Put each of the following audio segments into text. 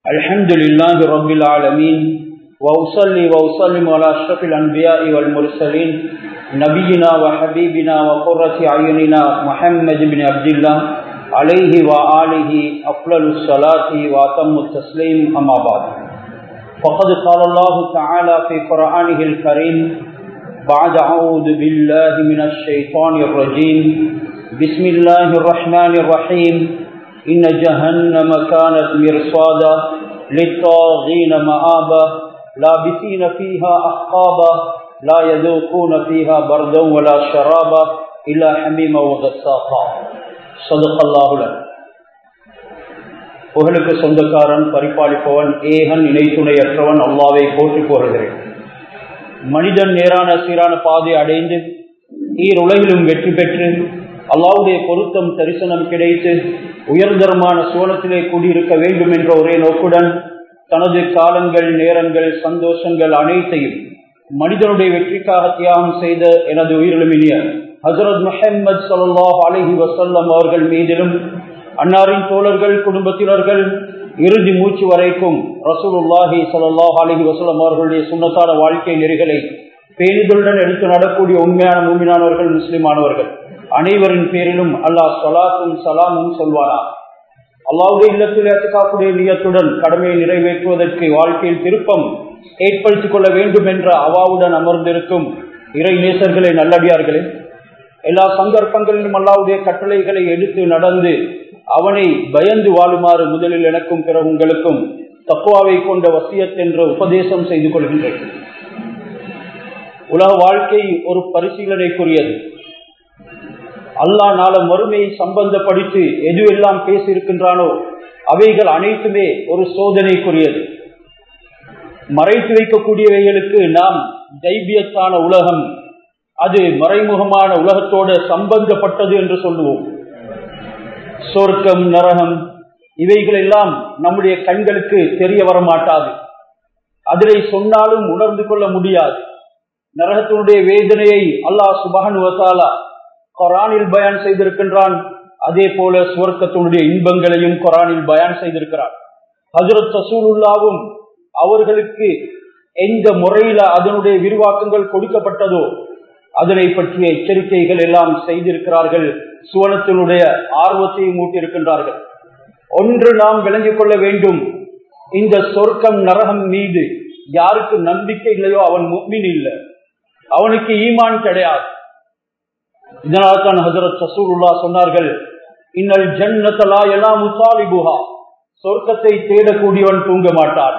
الحمد لله رب العالمين وأصلي وأسلم على أشرف الأنبياء والمرسلين نبينا وحبيبنا وقرة أعيننا محمد بن عبد الله عليه وآله أفضل الصلاة وأتم التسليم أما بعد فقد قال الله تعالى في قرآنه الكريم بعد أعوذ بالله من الشيطان الرجيم بسم الله الرحمن الرحيم إن جهنم كانت مرصادا للطاغين مآبا لابثين فيها أحقابا لا يذوقون فيها بردا ولا شرابا إلا حميما وغساقا صدق الله لك புகழுக்கு சொந்தக்காரன் பரிபாலிப்பவன் ஏகன் இணைத்துணையற்றவன் அல்லாவை போற்றி கோருகிறேன் மனிதன் நேரான சீரான பாதை அடைந்து ஈர் உலகிலும் வெற்றி பெற்று அல்லாவுடைய பொருத்தம் தரிசனம் கிடைத்து உயர்தரமான சோனத்திலே கூடியிருக்க வேண்டும் என்ற ஒரே நோக்குடன் தனது காலங்கள் நேரங்கள் சந்தோஷங்கள் அனைத்தையும் மனிதனுடைய வெற்றிக்காக தியாகம் செய்த எனது உயிரிலும் இனிய ஹசரத் முஹம்மது சல்லாஹ் அலஹி வசல்லம் அவர்கள் மீதிலும் அன்னாரின் தோழர்கள் குடும்பத்தினர்கள் இறுதி மூச்சு வரைக்கும் ரசூலுல்லாஹி சல்லாஹ் அலஹி வசல்லம் அவர்களுடைய சுண்ணத்தான வாழ்க்கை நெறிகளை பேணிதலுடன் எடுத்து நடக்கூடிய உண்மையான மூமினானவர்கள் முஸ்லிமானவர்கள் அனைவரின் பேரிலும் அல்லாஹ் சலாத்தும் சலாமும் சொல்வாரா அல்லாவுடைய இல்லத்தில் ஏற்றுக்காக்கூடிய நியத்துடன் கடமையை நிறைவேற்றுவதற்கு வாழ்க்கையில் திருப்பம் ஏற்படுத்திக் கொள்ள வேண்டும் என்ற அவாவுடன் அமர்ந்திருக்கும் இறை நேசர்களே நல்லடியார்களே எல்லா சந்தர்ப்பங்களிலும் அல்லாவுடைய கட்டளைகளை எடுத்து நடந்து அவனை பயந்து வாழுமாறு முதலில் எனக்கும் பிற உங்களுக்கும் தப்புவாவை கொண்ட வசியத் என்ற உபதேசம் செய்து கொள்கின்றேன் உலக வாழ்க்கை ஒரு பரிசீலனைக்குரியது அல்லாஹ் நாள மறுமையை சம்பந்தப்படுத்தி எதுவெல்லாம் பேசியிருக்கின்றானோ அவைகள் அனைத்துமே ஒரு சோதனைக்குரியது மறைத்து வைக்கக்கூடியவைகளுக்கு நாம் தைபியத்தான உலகம் அது மறைமுகமான உலகத்தோடு சம்பந்தப்பட்டது என்று சொல்லுவோம் சொர்க்கம் நரகம் இவைகள் எல்லாம் நம்முடைய கண்களுக்கு தெரிய வர மாட்டாது அதனை சொன்னாலும் உணர்ந்து கொள்ள முடியாது நரகத்தினுடைய வேதனையை அல்லாஹ் சுபகனுவத்தாலா கொரானில் பயான் செய்திருக்கின்றான் அதே போல சுவர்க்கத்தினுடைய இன்பங்களையும் கொரானில் பயான் செய்திருக்கிறான் ஹசரத் சசூலுல்லாவும் அவர்களுக்கு எந்த முறையில அதனுடைய விரிவாக்கங்கள் கொடுக்கப்பட்டதோ அதனை பற்றிய எச்சரிக்கைகள் எல்லாம் செய்திருக்கிறார்கள் சுவனத்தினுடைய ஆர்வத்தையும் ஊட்டியிருக்கின்றார்கள் ஒன்று நாம் விளங்கிக் கொள்ள வேண்டும் இந்த சொர்க்கம் நரகம் மீது யாருக்கு நம்பிக்கை இல்லையோ அவன் முக்மின் இல்லை அவனுக்கு ஈமான் கிடையாது இதனால் தான் ஹசரத் சசூருல்லா சொன்னார்கள் இன்னல் ஜன்னத்தலா எல்லாம் முசாலிபுகா சொர்க்கத்தை தேடக்கூடியவன் தூங்க மாட்டான்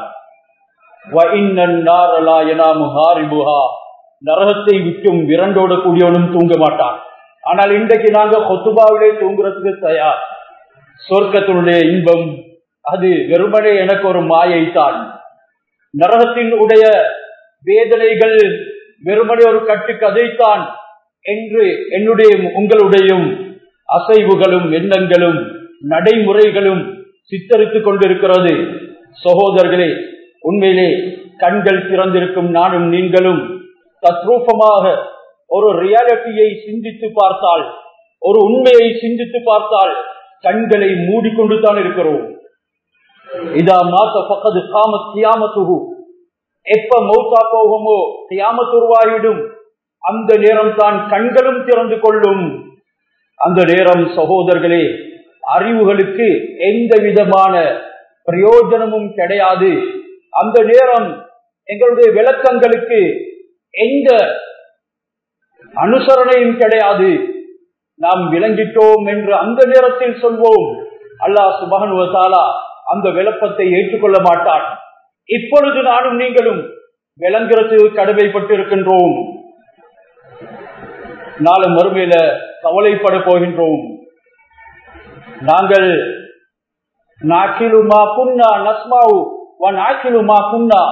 நரகத்தை விட்டும் விரண்டோட கூடியவனும் தூங்க மாட்டான் ஆனால் இன்றைக்கு நாங்க கொத்துபாவிலே தூங்குறதுக்கு தயார் சொர்க்கத்தினுடைய இன்பம் அது வெறுமனே எனக்கு ஒரு மாயை தான் நரகத்தின் உடைய வேதனைகள் வெறுமனே ஒரு கட்டு கதைத்தான் என்று என்னுடைய உங்களுடையும் அசைவுகளும் எண்ணங்களும் நடைமுறைகளும் சித்தரித்துக் கொண்டிருக்கிறது சகோதரர்களே உண்மையிலே கண்கள் திறந்திருக்கும் நானும் நீங்களும் தத்ரூபமாக ஒரு ரியாலிட்டியை சிந்தித்து பார்த்தால் ஒரு உண்மையை சிந்தித்து பார்த்தால் கண்களை மூடிக்கொண்டு தான் இருக்கிறோம் இதா மாத்த பக்கது காம தியாமத்துகு எப்ப மௌத்தா போகுமோ தியாமத்துருவாயிடும் அந்த நேரம் தான் கண்களும் திறந்து கொள்ளும் அந்த நேரம் சகோதரர்களே அறிவுகளுக்கு எந்த விதமான பிரயோஜனமும் கிடையாது அந்த நேரம் எங்களுடைய விளக்கங்களுக்கு எந்த அனுசரணையும் கிடையாது நாம் விளங்கிட்டோம் என்று அந்த நேரத்தில் சொல்வோம் அல்லாஹ் சுபகனுவத்தாலா அந்த விளப்பத்தை ஏற்றுக்கொள்ள மாட்டான் இப்பொழுது நானும் நீங்களும் விளங்குறதுக்கு கடமைப்பட்டு இருக்கின்றோம் நாளை மறுமையில கவலைப்பட போகின்றோம் நாங்கள் நாக்கிலுமா குன்னா நஸ்மாவு நாக்கிலுமா குன்னா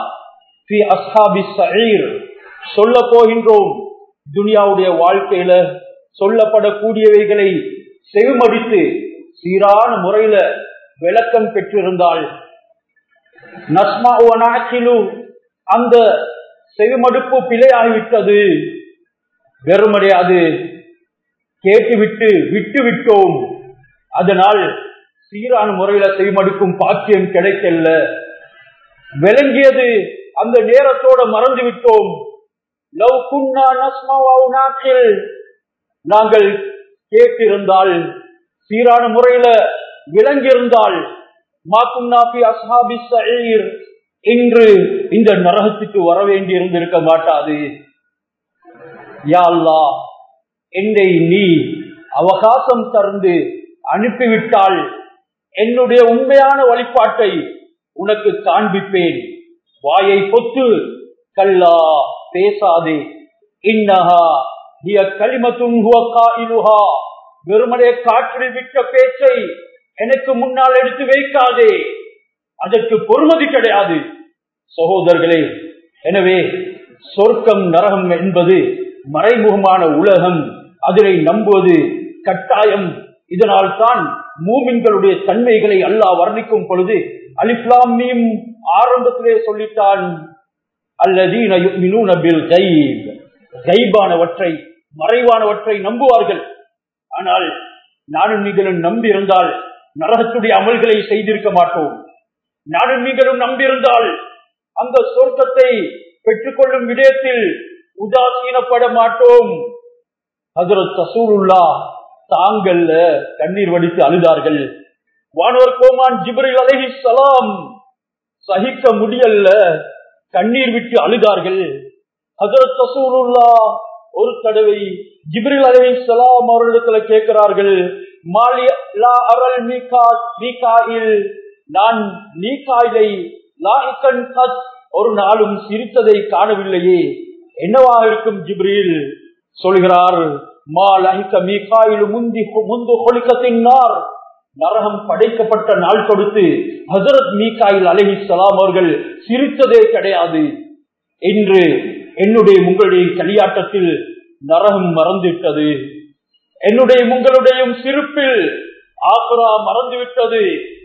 சொல்ல போகின்றோம் துனியாவுடைய வாழ்க்கையில சொல்லப்படக்கூடியவைகளை செவிமடித்து சீரான முறையில விளக்கம் பெற்றிருந்தால் நஸ்மா அந்த செவிமடுப்பு பிழையாகிவிட்டது வெறுமனே அது கேட்டுவிட்டு விட்டு விட்டோம் அதனால் சீரான முறையில செவிமடுக்கும் பாக்கியம் கிடைக்கல விளங்கியது அந்த நேரத்தோட மறந்து விட்டோம் லவ் குன்னா நஸ்மவ் நாக்கில் நாங்கள் கேட்டிருந்தால் சீரான முறையில விளங்கியிருந்தால் மாக்குன்னாபி அஸ்ஹாபி சயீர் இன்று இந்த நரகத்துக்கு வர வேண்டி இருந்திருக்க மாட்டாது யா அல்லாஹ் என்னை நீ அவகாசம் தந்து அனுப்பிவிட்டால் என்னுடைய உண்மையான வழிபாட்டை உனக்கு காண்பிப்பேன் வாயை பொத்து கல்லா பேசாதே இன்னஹா ஹிய கலிமத்துன் ஹுவ காயிலுஹா வெறுமனே காற்றில் விட்ட பேச்சை எனக்கு முன்னால் எடுத்து வைக்காதே அதற்கு பொறுமதி கிடையாது சகோதரர்களே எனவே சொர்க்கம் நரகம் என்பது மறைமுகமான உலகம் அதனை நம்புவது கட்டாயம் இதனால் தான் மூமின்களுடைய தன்மைகளை அல்லாஹ் வர்ணிக்கும் பொழுது அலிப்லாம் மீம் ஆரம்பத்திலே சொல்லிட்டான் அல்லதீன யுமினூன பில் கைப் கைபானவற்றை மறைவானவற்றை நம்புவார்கள் ஆனால் நானும் நீங்களும் நம்பி இருந்தால் நரகத்துடைய அமல்களை செய்திருக்க மாட்டோம் நானும் நீங்களும் நம்பியிருந்தால் அந்த சொர்க்கத்தை பெற்றுக்கொள்ளும் விடயத்தில் உதாசீனப்பட மாட்டோம் ஹசரத் தசூருல்லா தாங்கல்ல கண்ணீர் வடித்து அழுதார்கள் வானவர் கோமான் ஜிப்ரில் அலஹி சலாம் சகிக்க முடியல்ல கண்ணீர் விட்டு அழுதார்கள் ஹசரத் தசூருல்லா ஒரு தடவை ஜிப்ரில் அலஹி சலாம் அவர்களிடத்துல கேட்கிறார்கள் மாலி லா அரல் மீகா மீகாயில் நான் நீகாயிலை லாஹிகன் கத் ஒரு நாளும் சிரித்ததை காணவில்லையே என்னவாக இருக்கும் ஜிப்ரீல் சொல்கிறார் மா லஹிக மீகாயிலு முந்தி முந்து கொலிக்கத்தினார் நரகம் படைக்கப்பட்ட நாள் கொடுத்து ஹசரத் மீகாயில் அலஹி சலாம் அவர்கள் சிரித்ததே கிடையாது இன்று என்னுடைய உங்களுடைய களியாட்டத்தில் நரகம் மறந்துவிட்டது என்னுடைய உங்களுடைய சிரிப்பில் ஆக்ரா மறந்துவிட்டது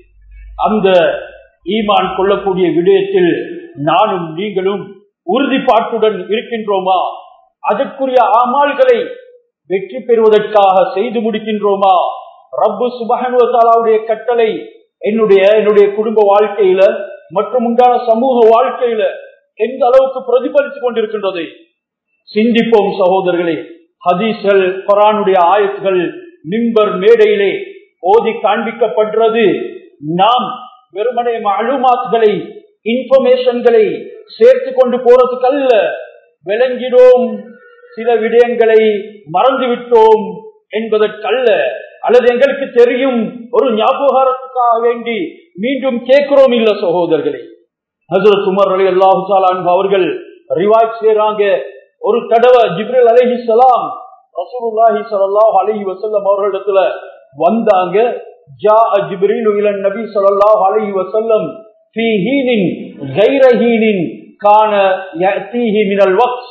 அந்த ஈமான் கொள்ளக்கூடிய விடயத்தில் நானும் நீங்களும் உறுதிப்பாட்டுடன் இருக்கின்றோமா அதற்குரிய ஆமால்களை வெற்றி பெறுவதற்காக செய்து முடிக்கின்றோமா ரப்பு சுபகனுவத்தாலாவுடைய கட்டளை என்னுடைய என்னுடைய குடும்ப வாழ்க்கையில மற்றும் உண்டான சமூக வாழ்க்கையில எந்த அளவுக்கு பிரதிபலித்துக் கொண்டிருக்கின்றது சிந்திப்போம் சகோதரர்களே ஹதீஸ்கள் குரானுடைய ஆயத்துகள் மிம்பர் மேடையிலே ஓதி காண்பிக்கப்படுறது நாம் வெறுமனே மாலுமாத்துகளை இன்ஃபர்மேஷன்களை சேர்த்து கொண்டு போறதுக்கு அல்ல விளங்கினோம் சில விடயங்களை மறந்துவிட்டோம் என்பதற்கல்ல அல்லது எங்களுக்கு தெரியும் ஒரு ஞாபகாரத்துக்காக வேண்டி மீண்டும் கேட்கிறோம் இல்ல சகோதரர்களே ஹசரத் உமர் அலி அல்லாஹு அவர்கள் ரிவாய்ட் செய்யறாங்க ஒரு தடவை ஜிப்ரல் அலஹி சலாம் ரசூலுல்லாஹி ஸல்லல்லாஹு அலைஹி வஸல்லம் அவர்களிடத்துல வந்தாங்க ஜா ஜிப்ரீல் இல நபி ஸல்லல்லாஹு அலைஹி வஸல்லம் ஃபீ ஹீனின் கைர ஹீனின் கான யஅதீஹி மினல் வக்த்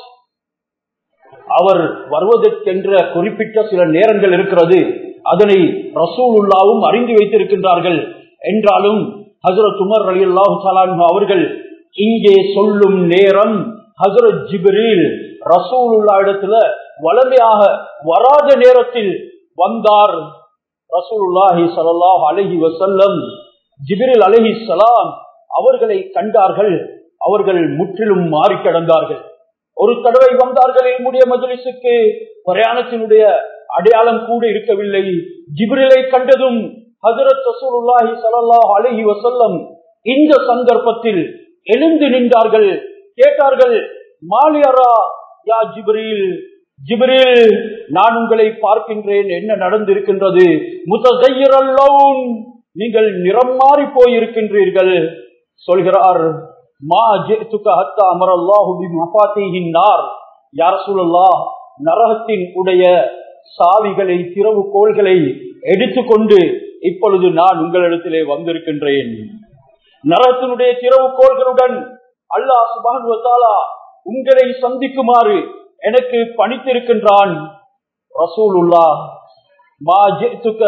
அவர் வருவதற்கென்ற குறிப்பிட்ட சில நேரங்கள் இருக்கிறது அதனை ரசூலுல்லாவும் அறிந்து வைத்திருக்கின்றார்கள் என்றாலும் ஹசரத் உமர் அலி அல்லாஹு அவர்கள் இங்கே சொல்லும் நேரம் ஹசரத் ஜிப்ரீல் ரசூலுல்லா இடத்துல வளமையாக வராத நேரத்தில் வந்தார் ரசூலுல்லாஹி ஸல்லல்லாஹு அலைஹி வஸல்லம் ஜிப்ரீல் அலைஹி ஸலாம் அவர்களை கண்டார்கள் அவர்கள் முற்றிலும் மாறி கிடந்தார்கள் ஒரு தடவை வந்தார்கள் என்னுடைய மஜலிசுக்கு பிரயாணத்தினுடைய அடையாளம் கூட இருக்கவில்லை ஜிப்ரிலை கண்டதும் ஹசரத் ரசூலுல்லாஹி ஸல்லல்லாஹு அலைஹி வஸல்லம் இந்த சந்தர்ப்பத்தில் எழுந்து நின்றார்கள் கேட்டார்கள் மாலியரா யா ஜிப்ரீல் ஜிப்ரீல் நான் உங்களை பார்க்கின்றேன் என்ன நடந்திருக்கின்றது முத்தகையரல்லவும் நீங்கள் நிறம் மாறி போயிருக்கின்றீர்கள் சொல்கிறார் மா ஜித்துக ஹத்தா அமரல்லாஹு பிமஃபாத்திஹின் நார் யா ரசூலுல்லாஹ் நரகத்தின் உடைய சாவிகளை திறவு கோள்களை எடுத்துக்கொண்டு இப்பொழுது நான் உங்களிடத்திலே வந்திருக்கின்றேன் நரகத்தினுடைய திறவு கோள்களுடன் அல்லாஹ் சுபான் உங்களை சந்திக்குமாறு எனக்கு பணித்திருக்கின்றான் ரசூலுல்லா மா ஜித்துக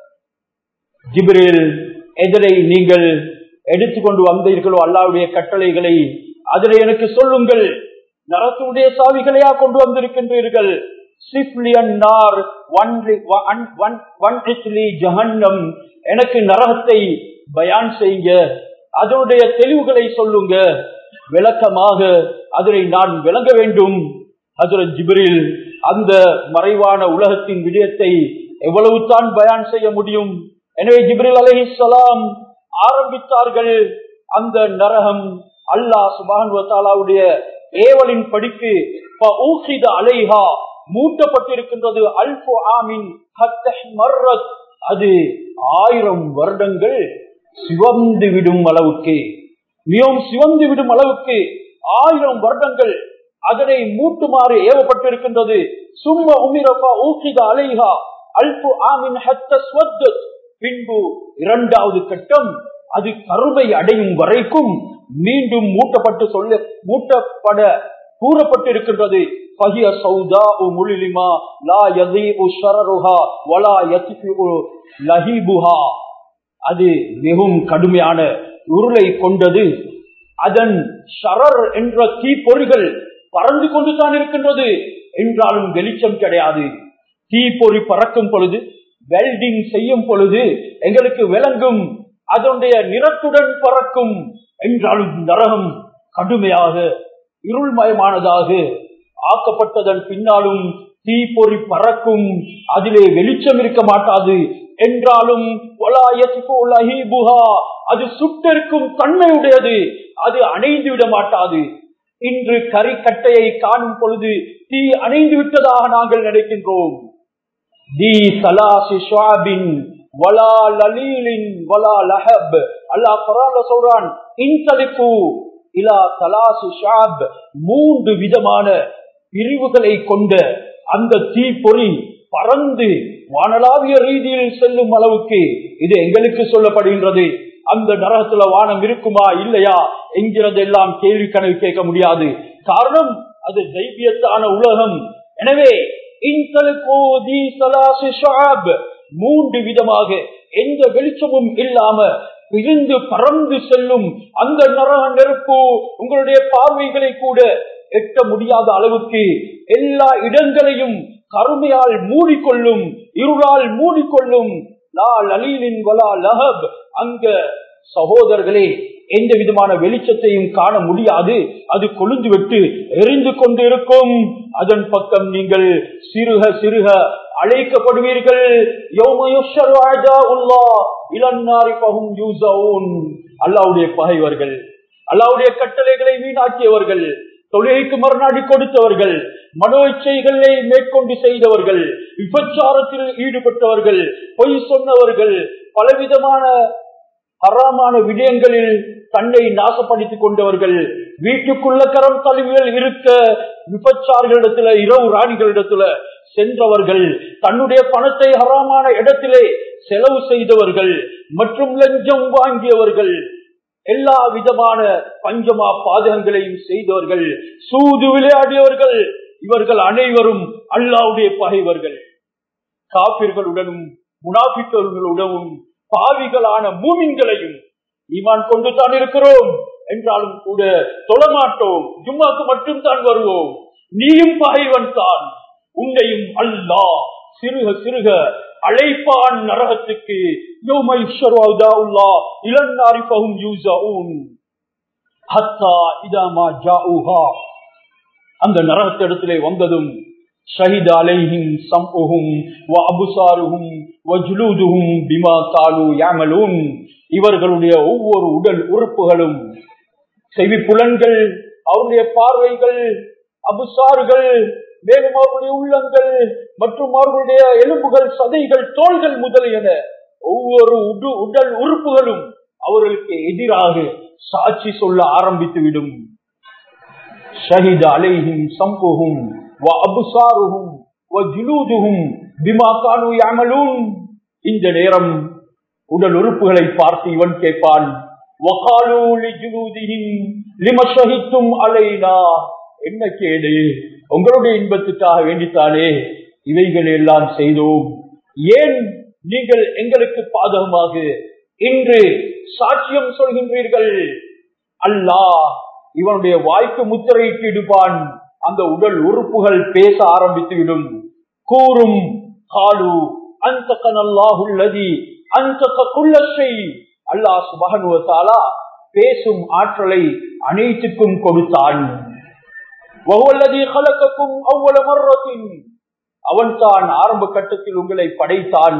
ஜிப்ரேல் எதனை நீங்கள் எடுத்துக்கொண்டு வந்தீர்களோ அல்லாவுடைய கட்டளைகளை அதனை எனக்கு சொல்லுங்கள் நரத்துடைய சாவிகளையா கொண்டு வந்திருக்கின்றீர்கள் ஜஹன்னம் எனக்கு நரகத்தை பயான் செய்ய அதனுடைய தெளிவுகளை சொல்லுங்க விளக்கமாக அதனை நான் விளங்க வேண்டும் ஹசரத் ஜிப்ரில் அந்த மறைவான உலகத்தின் விடயத்தை எவ்வளவு தான் பயான் செய்ய முடியும் எனவே ஜிப்ரில் அலைஹிஸ்ஸலாம் ஆரம்பித்தார்கள் அந்த நரகம் அல்லாஹ் சுபானுவத்தாலாவுடைய ஏவலின் படிக்கு அலைஹா மூட்டப்பட்டிருக்கின்றது அல்பு ஆமின் மர்ரத் அது ஆயிரம் வருடங்கள் சிவந்து விடும் அளவுக்கு மிகவும் சிவந்து விடும் அளவுக்கு ஆயிரம் வருடங்கள் அதனை மூட்டுமாறு ஏவப்பட்டிருக்கின்றது சும்ம உமிரபா ஊக்கித அலைஹா அல்பு ஆமின் பின்பு இரண்டாவது கட்டம் அது கருமை அடையும் வரைக்கும் மீண்டும் மூட்டப்பட்டு சொல்ல மூட்டப்பட கூறப்பட்டிருக்கின்றது பகிய சௌதா முலிலிமா லா யதீஉ ஷரருஹா வலா யத்ஃபிஉ லஹீபுஹா அது மிகவும் கடுமையான உருளை கொண்டது அதன் ஷரர் என்ற தீப்பொறிகள் பறந்து கொண்டு தான் இருக்கின்றது என்றாலும் வெளிச்சம் கிடையாது தீப்பொறி பறக்கும் பொழுது வெல்டிங் செய்யும் பொழுது எங்களுக்கு விளங்கும் அதனுடைய நிறத்துடன் பறக்கும் என்றாலும் நரகம் கடுமையாக இருள்மயமானதாக ஆக்கப்பட்டதன் பின்னாலும் தீப்பொறி பறக்கும் அதிலே வெளிச்சம் இருக்க மாட்டாது என்றாலும் அது சுட்டிருக்கும் தன்மையுடையது அது அணைந்து விட மாட்டாது இன்று கரிக்கட்டையை காணும் பொழுது தீ அணைந்து விட்டதாக நாங்கள் நினைக்கின்றோம் தி சலாசி ஷாபின் வலா லலீலின் வலா லஹப் அல்லாஹ் குரான்ல சொல்றான் இன்சலிப்பு இலா தலாசு ஷாப் மூன்று விதமான பிரிவுகளை கொண்ட அந்த தீப்பொறி பறந்து வானளாவிய ரீதியில் செல்லும் அளவுக்கு இது எங்களுக்கு சொல்லப்படுகின்றது அந்த நரகத்துல வானம் இருக்குமா இல்லையா என்கிறதெல்லாம் கேள்வி கணக்கு கேட்க முடியாது காரணம் அது தைரியத்தான உலகம் எனவே மூன்று விதமாக எந்த வெளிச்சமும் இல்லாம பிரிந்து பறந்து செல்லும் அந்த நரக நெருப்பு உங்களுடைய பார்வைகளை கூட எட்ட முடியாத அளவுக்கு எல்லா இடங்களையும் கருமையால் மூடிக்கொள்ளும் இருளால் மூடிக்கொள்ளும் லா லலீலின் வலா லஹப் அங்க சகோதரர்களே எந்த விதமான வெளிச்சத்தையும் காண முடியாது அது கொழுந்து விட்டு எரிந்து கொண்டு இருக்கும் அதன் பக்கம் நீங்கள் சிறுக சிறுக அழைக்கப்படுவீர்கள் அல்லாவுடைய பகைவர்கள் அல்லாவுடைய கட்டளைகளை வீணாக்கியவர்கள் தொழுகைக்கு மறுநாடி கொடுத்தவர்கள் மனோ இச்சைகளை மேற்கொண்டு செய்தவர்கள் விபச்சாரத்தில் ஈடுபட்டவர்கள் பொய் சொன்னவர்கள் பலவிதமான அறாமான விடயங்களில் தன்னை நாசப்படுத்திக் கொண்டவர்கள் வீட்டுக்குள்ள கரம் தழுவிகள் இருக்க விபச்சார்களிடத்துல இரவு ராணிகளிடத்துல சென்றவர்கள் தன்னுடைய பணத்தை ஹராமான இடத்திலே செலவு செய்தவர்கள் மற்றும் லஞ்சம் வாங்கியவர்கள் எல்லா விதமான பஞ்சமா பாதகங்களையும் செய்தவர்கள் சூது விளையாடியவர்கள் இவர்கள் அனைவரும் அல்லாவுடைய பகைவர்கள் காப்பிர்களுடனும் முனாபிக்கர்களுடனும் பாவிகளான மூமின்களையும் ஈமான் கொண்டு தான் இருக்கிறோம் என்றாலும் கூட தொழமாட்டோம் ஜும்மாக்கு மட்டும் தான் வருவோம் நீயும் பகைவன் தான் உன்னையும் அல்லா சிறுக சிறுக அழைப்பான் நரகத்துக்கு அந்த நரகத்திடத்திலே வந்ததும் ஷஹித் அலைஹிம் சம்புகும் அபுசாருகும் வஜ்லூதுகும் பிமா காலு யாமலூன் இவர்களுடைய ஒவ்வொரு உடல் உறுப்புகளும் செவி புலன்கள் அவருடைய பார்வைகள் அபுசாறுகள் மேலும் அவர்களுடைய உள்ளங்கள் மற்றும் அவர்களுடைய எலும்புகள் சதைகள் தோள்கள் முதலியன ஒவ்வொரு உடல் உறுப்புகளும் அவர்களுக்கு எதிராக சாட்சி சொல்ல ஆரம்பித்து விடும் ஷஹித் அலைஹிம் சம்புகும் அபுசாருகும் இந்த நேரம் உடல் உறுப்புகளை பார்த்து இவன் கேட்பான் அலைனா என்ன கேடு உங்களுடைய இன்பத்துக்காக வேண்டித்தானே இவைகள் எல்லாம் செய்தோம் ஏன் நீங்கள் எங்களுக்கு பாதகமாக இன்று சாட்சியம் சொல்கின்றீர்கள் அல்லாஹ் இவனுடைய வாய்க்கு முத்திரையிட்டு இடுப்பான் அந்த உடல் உறுப்புகள் பேச ஆரம்பித்துவிடும் கூறும் காலு அந்த அல்லாஹுள்ளதி அந்த குள்ளை அல்லாஹ் சுபகனுவத்தாலா பேசும் ஆற்றலை அனைத்துக்கும் கொடுத்தான் அவன் தான் ஆரம்ப கட்டத்தில் உங்களை படைத்தான்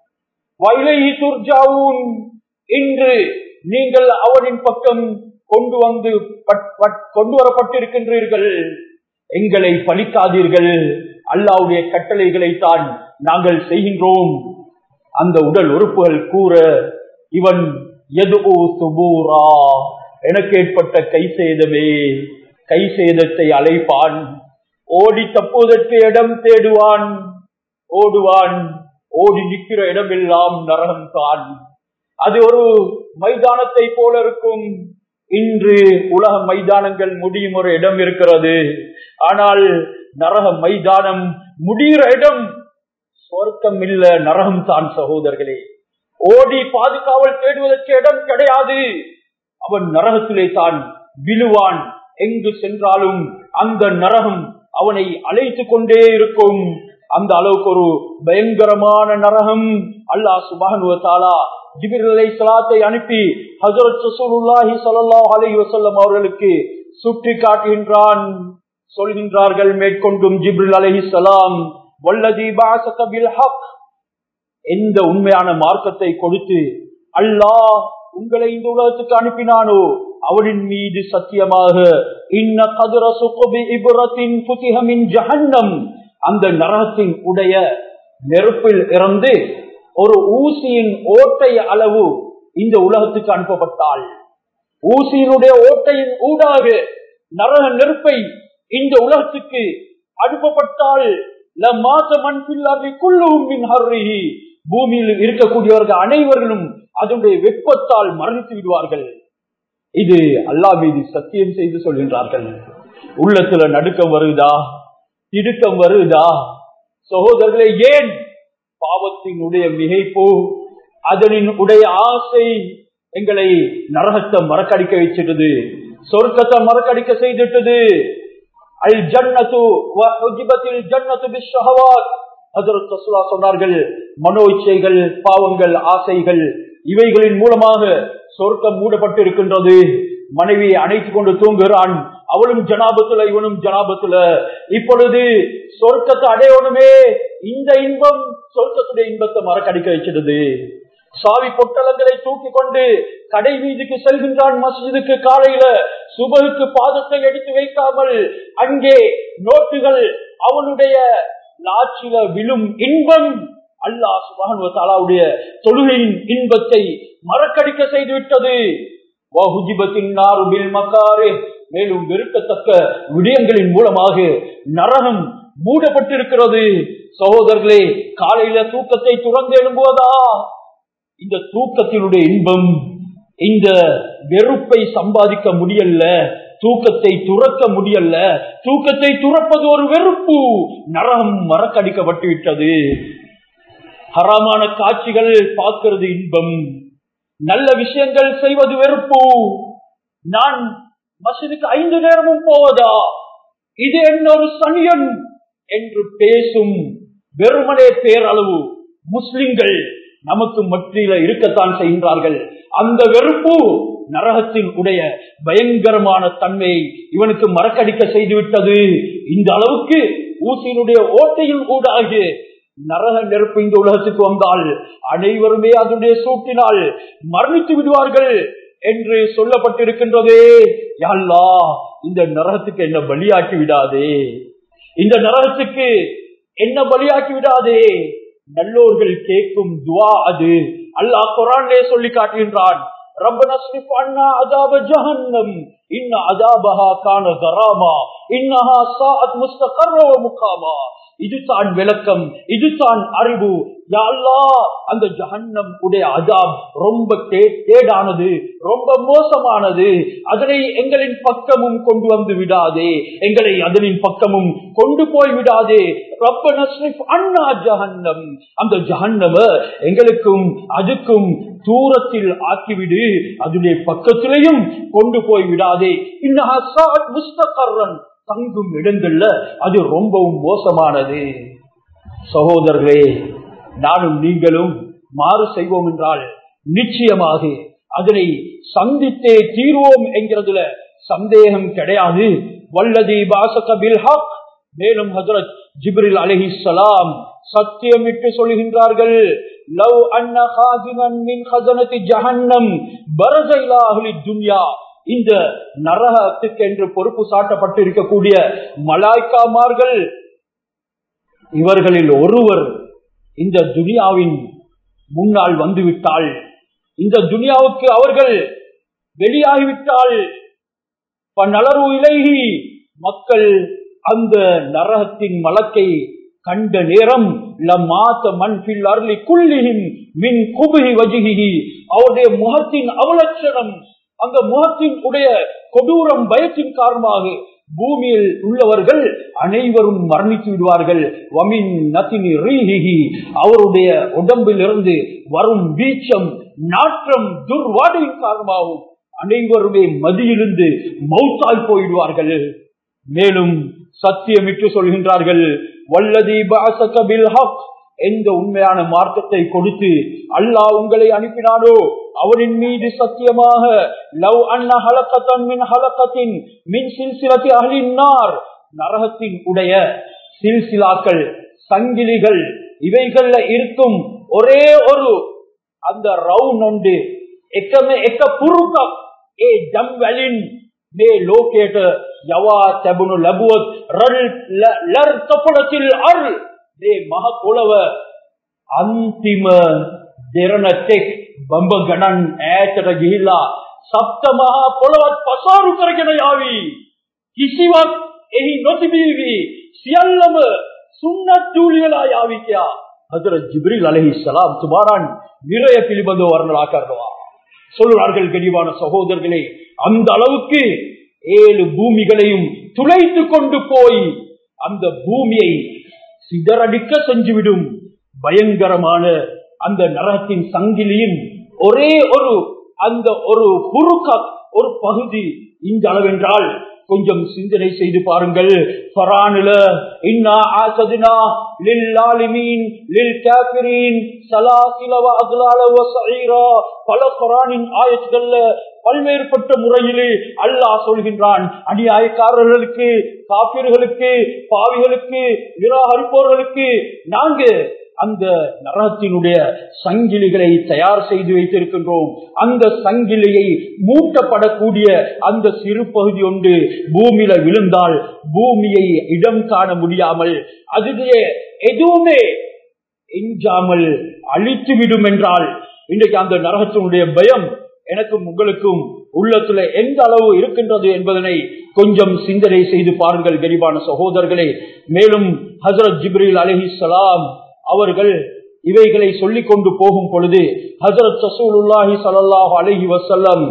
இன்று நீங்கள் அவனின் பக்கம் கொண்டு வந்து கொண்டு வரப்பட்டிருக்கின்றீர்கள் எங்களை பழிக்காதீர்கள் அல்லாவுடைய கட்டளைகளை தான் நாங்கள் செய்கின்றோம் அந்த உடல் உறுப்புகள் கூற இவன் எதுவோ சுபூரா எனக்கு ஏற்பட்ட கை சேதமே கை சேதத்தை அழைப்பான் ஓடி தப்புவதற்கு இடம் தேடுவான் ஓடுவான் ஓடி நிற்கிற இடமெல்லாம் நரகம் தான் அது ஒரு மைதானத்தை போல இருக்கும் இன்று உலக மைதானங்கள் முடியும் ஒரு இடம் இருக்கிறது ஆனால் நரக மைதானம் முடிகிற இடம் சொர்க்கம் இல்ல நரகம் தான் சகோதரர்களே ஓடி பாதுகாவல் தேடுவதற்கு இடம் கிடையாது அவன் நரகத்திலே தான் விழுவான் எங்கு சென்றாலும் அந்த நரகம் அவனை அழைத்து கொண்டே இருக்கும் அந்த அளவுக்கு ஒரு பயங்கரமான நரகம் அல்லாஹ் சுபானுவத்தாலா ஜிபிரலை சலாத்தை அனுப்பி ஹசரத் சசூலுல்லாஹி ஸல்லல்லாஹு அலைஹி வஸல்லம் அவர்களுக்கு சுற்றி காட்டுகின்றான் சொல்கின்றார்கள் மேற்கொண்டும் ஜிப்ரில் அலைஹிஸ்ஸலாம் வல்லதி பாஸக பில் ஹக் எந்த உண்மையான மார்க்கத்தை கொடுத்து அல்லாஹ் உங்களை இந்த உலகத்துக்கு அனுப்பினானோ அவனின் மீது சத்தியமாக இன்ன கதிர சுகபி இபுரத்தின் புத்திகமின் ஜஹன்னம் அந்த நரகத்தின் உடைய நெருப்பில் இருந்து ஒரு ஊசியின் ஓட்டை அளவு இந்த உலகத்துக்கு அனுப்பப்பட்டால் ஊசியினுடைய ஓட்டையின் ஊடாக நரக நெருப்பை இந்த உலகத்துக்கு அனுப்பப்பட்டால் பூமியில் இருக்கக்கூடியவர்கள் அனைவர்களும் அதனுடைய வெப்பத்தால் மரணித்து விடுவார்கள் இது அல்லா மீது சத்தியம் செய்து சொல்கின்றார்கள் உள்ளத்துல நடுக்கம் வருதா இடுக்கம் வருதா சகோதரர்களே ஏன் பாவத்தினுடைய மிகைப்பு அதனின் உடைய ஆசை எங்களை நரகத்தை மறக்கடிக்க வச்சிட்டது சொர்க்கத்தை மறக்கடிக்க செய்துட்டது அல் ஜன்னத்து ஜன்னத்து சொன்னார்கள் மனோ இச்சைகள் பாவங்கள் ஆசைகள் இவைகளின் மூலமாக சொர்க்கம் மூடப்பட்டு இருக்கின்றது மனைவியை அணைத்துக் கொண்டு தூங்குகிறான் அவளும் ஜனாபத்துல இவனும் ஜனாபத்துல இப்பொழுது சொர்க்கத்தை அடையணுமே இந்த இன்பம் சொர்க்கத்துடைய இன்பத்தை மறக்கடிக்க வச்சிடுது சாவி பொட்டலங்களை தூக்கி கொண்டு கடை வீதிக்கு செல்கின்றான் மஸ்ஜிதுக்கு காலையில சுபகுக்கு பாதத்தை எடுத்து வைக்காமல் அங்கே நோட்டுகள் அவனுடைய லாட்சில விழும் இன்பம் அல்லாஹ் சுபானுவத்தாலாவுடைய தொழுகையின் இன்பத்தை மறக்கடிக்க செய்துவிட்டது மேலும் வெறுக்கத்தக்க விடயங்களின் மூலமாக நரகம் மூடப்பட்டிருக்கிறது சகோதரர்களே காலையில தூக்கத்தை துறந்து எழும்புவதா இந்த தூக்கத்தினுடைய இன்பம் இந்த வெறுப்பை சம்பாதிக்க முடியல தூக்கத்தை துறக்க முடியல தூக்கத்தை துறப்பது ஒரு வெறுப்பு நரகம் மறக்கடிக்கப்பட்டு விட்டது ஹராமான காட்சிகள் பார்க்கிறது இன்பம் நல்ல விஷயங்கள் செய்வது வெறுப்பு நான் மசிதுக்கு ஐந்து நேரமும் போவதா இது என்னொரு சனியன் என்று பேசும் வெறுமனே பேரளவு முஸ்லிம்கள் நமக்கு மத்தியில இருக்கத்தான் செய்கின்றார்கள் அந்த வெறுப்பு நரகத்தின் உடைய பயங்கரமான தன்மையை இவனுக்கு மறக்கடிக்க செய்துவிட்டது இந்த அளவுக்கு ஊசியினுடைய ஓட்டையில் ஊடாக நரக நெருப்பு இந்த உலகத்துக்கு வந்தால் அனைவருமே அதனுடைய சூட்டினால் மரணித்து விடுவார்கள் என்று சொல்லப்பட்டிருக்கின்றதே யாழ்லா இந்த நரகத்துக்கு என்ன பலியாக்கி விடாதே இந்த நரகத்துக்கு என்ன பலியாக்கி விடாதே நல்லோர்கள் கேட்கும் துவா அது அல்லாஹ் குரான்லே சொல்லி காட்டுகின்றான் ربنا اصرف عنا عذاب جهنم ان عذابها كان غراما انها ساءت مستقرا ومقاما இதுதான் விளக்கம் இதுதான் அறிவு அந்த ஜஹன்னம் உடைய அதாப் ரொம்ப தேடானது ரொம்ப மோசமானது அதனை எங்களின் பக்கமும் கொண்டு வந்து விடாதே எங்களை அதனின் பக்கமும் கொண்டு போய் விடாதே ரப்ப நஸ்ரிஃப் அண்ணா ஜஹன்னம் அந்த ஜஹன்னம எங்களுக்கும் அதுக்கும் தூரத்தில் ஆக்கிவிடு அதுடைய பக்கத்திலையும் கொண்டு போய் விடாதே இன்னஹா முஸ்தகர்ரன் தங்கும் இடங்கள்ல அது ரொம்பவும் மோசமானது சகோதரர்களே நானும் நீங்களும் மாறு செய்வோம் என்றால் நிச்சயமாக அதனை சந்தித்தே தீர்வோம் என்கிறதுல சந்தேகம் கிடையாது வல்லதி பாசக பில்ஹக் மேலும் ஹசரத் ஜிப்ரில் அலஹி சலாம் சத்தியமிட்டு சொல்கின்றார்கள் லவ் அன்ன ஹாஜினன் மின் ஹசனத்தி ஜஹன்னம் பரஜ இலா அஹ்லி துன்யா இந்த நரகத்துக்கு என்று பொறுப்பு சாட்டப்பட்டு இருக்கக்கூடிய மலாய்க்காமார்கள் இவர்களில் ஒருவர் இந்த துனியாவின் முன்னால் வந்துவிட்டால் இந்த துனியாவுக்கு அவர்கள் வெளியாகிவிட்டால் நலரு இலகி மக்கள் அந்த நரகத்தின் மலக்கை கண்ட நேரம் லமாத்த மண்பில் அருளி குள்ளியின் மின் குபுகி வஜுகி அவருடைய முகத்தின் அவலட்சணம் அந்த முகத்தின் உடைய கொடூரம் பயத்தின் காரணமாக பூமியில் உள்ளவர்கள் அனைவரும் மரணித்து விடுவார்கள் அவருடைய உடம்பில் இருந்து வரும் வீச்சம் நாற்றம் துர்வாடையின் காரணமாகவும் அனைவருமே மதியிலிருந்து மௌத்தாய் போயிடுவார்கள் மேலும் சத்தியமிட்டு சொல்கின்றார்கள் வல்லதி பாசகபில் ஹக் எந்த உண்மையான மார்க்கத்தை கொடுத்து அல்லாஹ் உங்களை அனுப்பினாரோ அவரின் மீது சத்தியமாக லவ் அண்ண ஹலக்கத்தன் மின் ஹலக்கத்தின் மின் சில்சிலத்தி அகலினார் நரகத்தின் உடைய சில்சிலாக்கள் சங்கிலிகள் இவைகள்ல இருக்கும் ஒரே ஒரு அந்த ரவுண்ட் உண்டு එකම එක පුරුකක් ඒ ජම් වලින් මේ ලෝකයට යවා තැබුණු ලැබුවොත් ලර් තොපලතිල් අර් මේ මහ පොළව අන්තිම දෙරණතෙක් බඹ ගණන් ඈතට ගිහිල්ලා සප්ත මහා පොළවත් පසාරු කරගෙන යාවි කිසිවක් එහි නොතිබීවි සියල්ලම සුන්නත් දූලි වෙලා යාවි කියා ஹசரத் ஜிப்ரில் அலஹி சலாம் துபாரான் நிறைய பிலிபந்தோ வர்ணலா கருவா சொல்லுவார்கள் கனிவான சகோதரர்களே அந்த அளவுக்கு ஏழு பூமிகளையும் துளைத்து கொண்டு போய் அந்த பூமியை சிதறடிக்க செஞ்சுவிடும் பயங்கரமான அந்த நரகத்தின் சங்கிலியின் ஒரே ஒரு அந்த ஒரு புருக்க ஒரு பகுதி இந்த அளவென்றால் கொஞ்சம் சிந்தனை செய்து பாருங்கள் ஃபரானில இன்னா ஆசதுனா லில்லாலிமீன் லில் காஃபிரீன் சலாசில வ அக்லால வ ஸஈரா பல குர்ஆனின் ஆயத்துகள்ல பல்வேறுபட்ட முறையிலே அல்லாஹ் சொல்கின்றான் அநியாயக்காரர்களுக்கு காபிர்களுக்கு பாவிகளுக்கு நிராகரிப்பவர்களுக்கு நாங்க அந்த நரகத்தினுடைய சங்கிலிகளை தயார் செய்து வைத்திருக்கின்றோம் அந்த சங்கிலியை மூட்டப்படக்கூடிய அந்த சிறு பகுதி ஒன்று பூமியில விழுந்தால் பூமியை இடம் காண முடியாமல் அதிலே எதுவுமே எஞ்சாமல் அழித்து விடும் என்றால் இன்றைக்கு அந்த நரகத்தினுடைய பயம் எனக்கும் உங்களுக்கும் உள்ளத்துல எந்த அளவு இருக்கின்றது என்பதனை கொஞ்சம் சிந்தனை செய்து பாருங்கள் கரிபான சகோதரர்களே மேலும் ஹசரத் ஜிப்ரீல் அலஹி சலாம் அவர்கள் இவைகளை சொல்லிக் கொண்டு போகும் பொழுது ஹசரத் சசூலுல்லாஹி சல்லாஹ் அலஹி வசல்லம்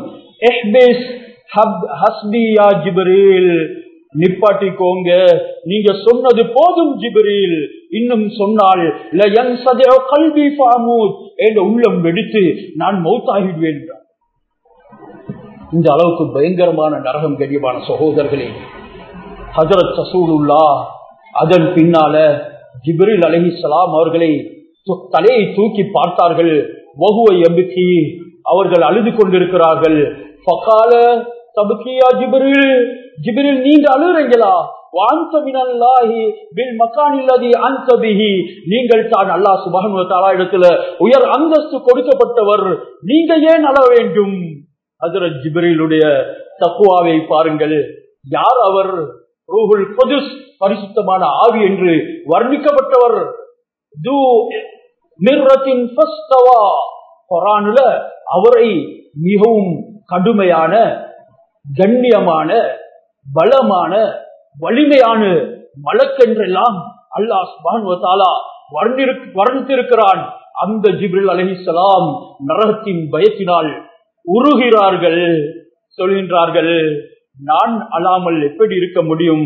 ஜிப்ரீல் நிப்பாட்டிக்கோங்க நீங்க சொன்னது போதும் ஜிப்ரீல் இன்னும் சொன்னால் கல்வி என்ற உள்ளம் வெடித்து நான் மௌத்தாகிடுவேன் என்றார் இந்த அளவுக்கு பயங்கரமான நரகம் கரியமான சகோதரர்களே ஹசரத் சசூலுல்லா அதன் பின்னால ஜிப்ரில் அலஹி சலாம் அவர்களை தலையை தூக்கி பார்த்தார்கள் வகுவை எம்புக்கி அவர்கள் அழுது கொண்டிருக்கிறார்கள் பக்கால தபுக்கியா ஜிப்ரில் ஜிப்ரில் நீங்க அழுறீங்களா நீங்கள் தான் அல்லா சுபான் இடத்துல உயர் அந்தஸ்து கொடுக்கப்பட்டவர் நீங்க ஏன் அழ வேண்டும் ஹசரத் ஜிப்ரீலுடைய தக்குவாவை பாருங்கள் யார் அவர் ரூஹுல் பொதுஸ் பரிசுத்தமான ஆவி என்று வர்ணிக்கப்பட்டவர் அவரை மிகவும் கடுமையான கண்ணியமான பலமான வலிமையான மலக்கென்றெல்லாம் அல்லாஹ் வர்ணித்திருக்கிறான் அந்த ஜிப்ரில் அலஹிசலாம் நரகத்தின் பயத்தினால் உருகிறார்கள் சொல்கின்றார்கள் நான் அழாமல் எப்படி இருக்க முடியும்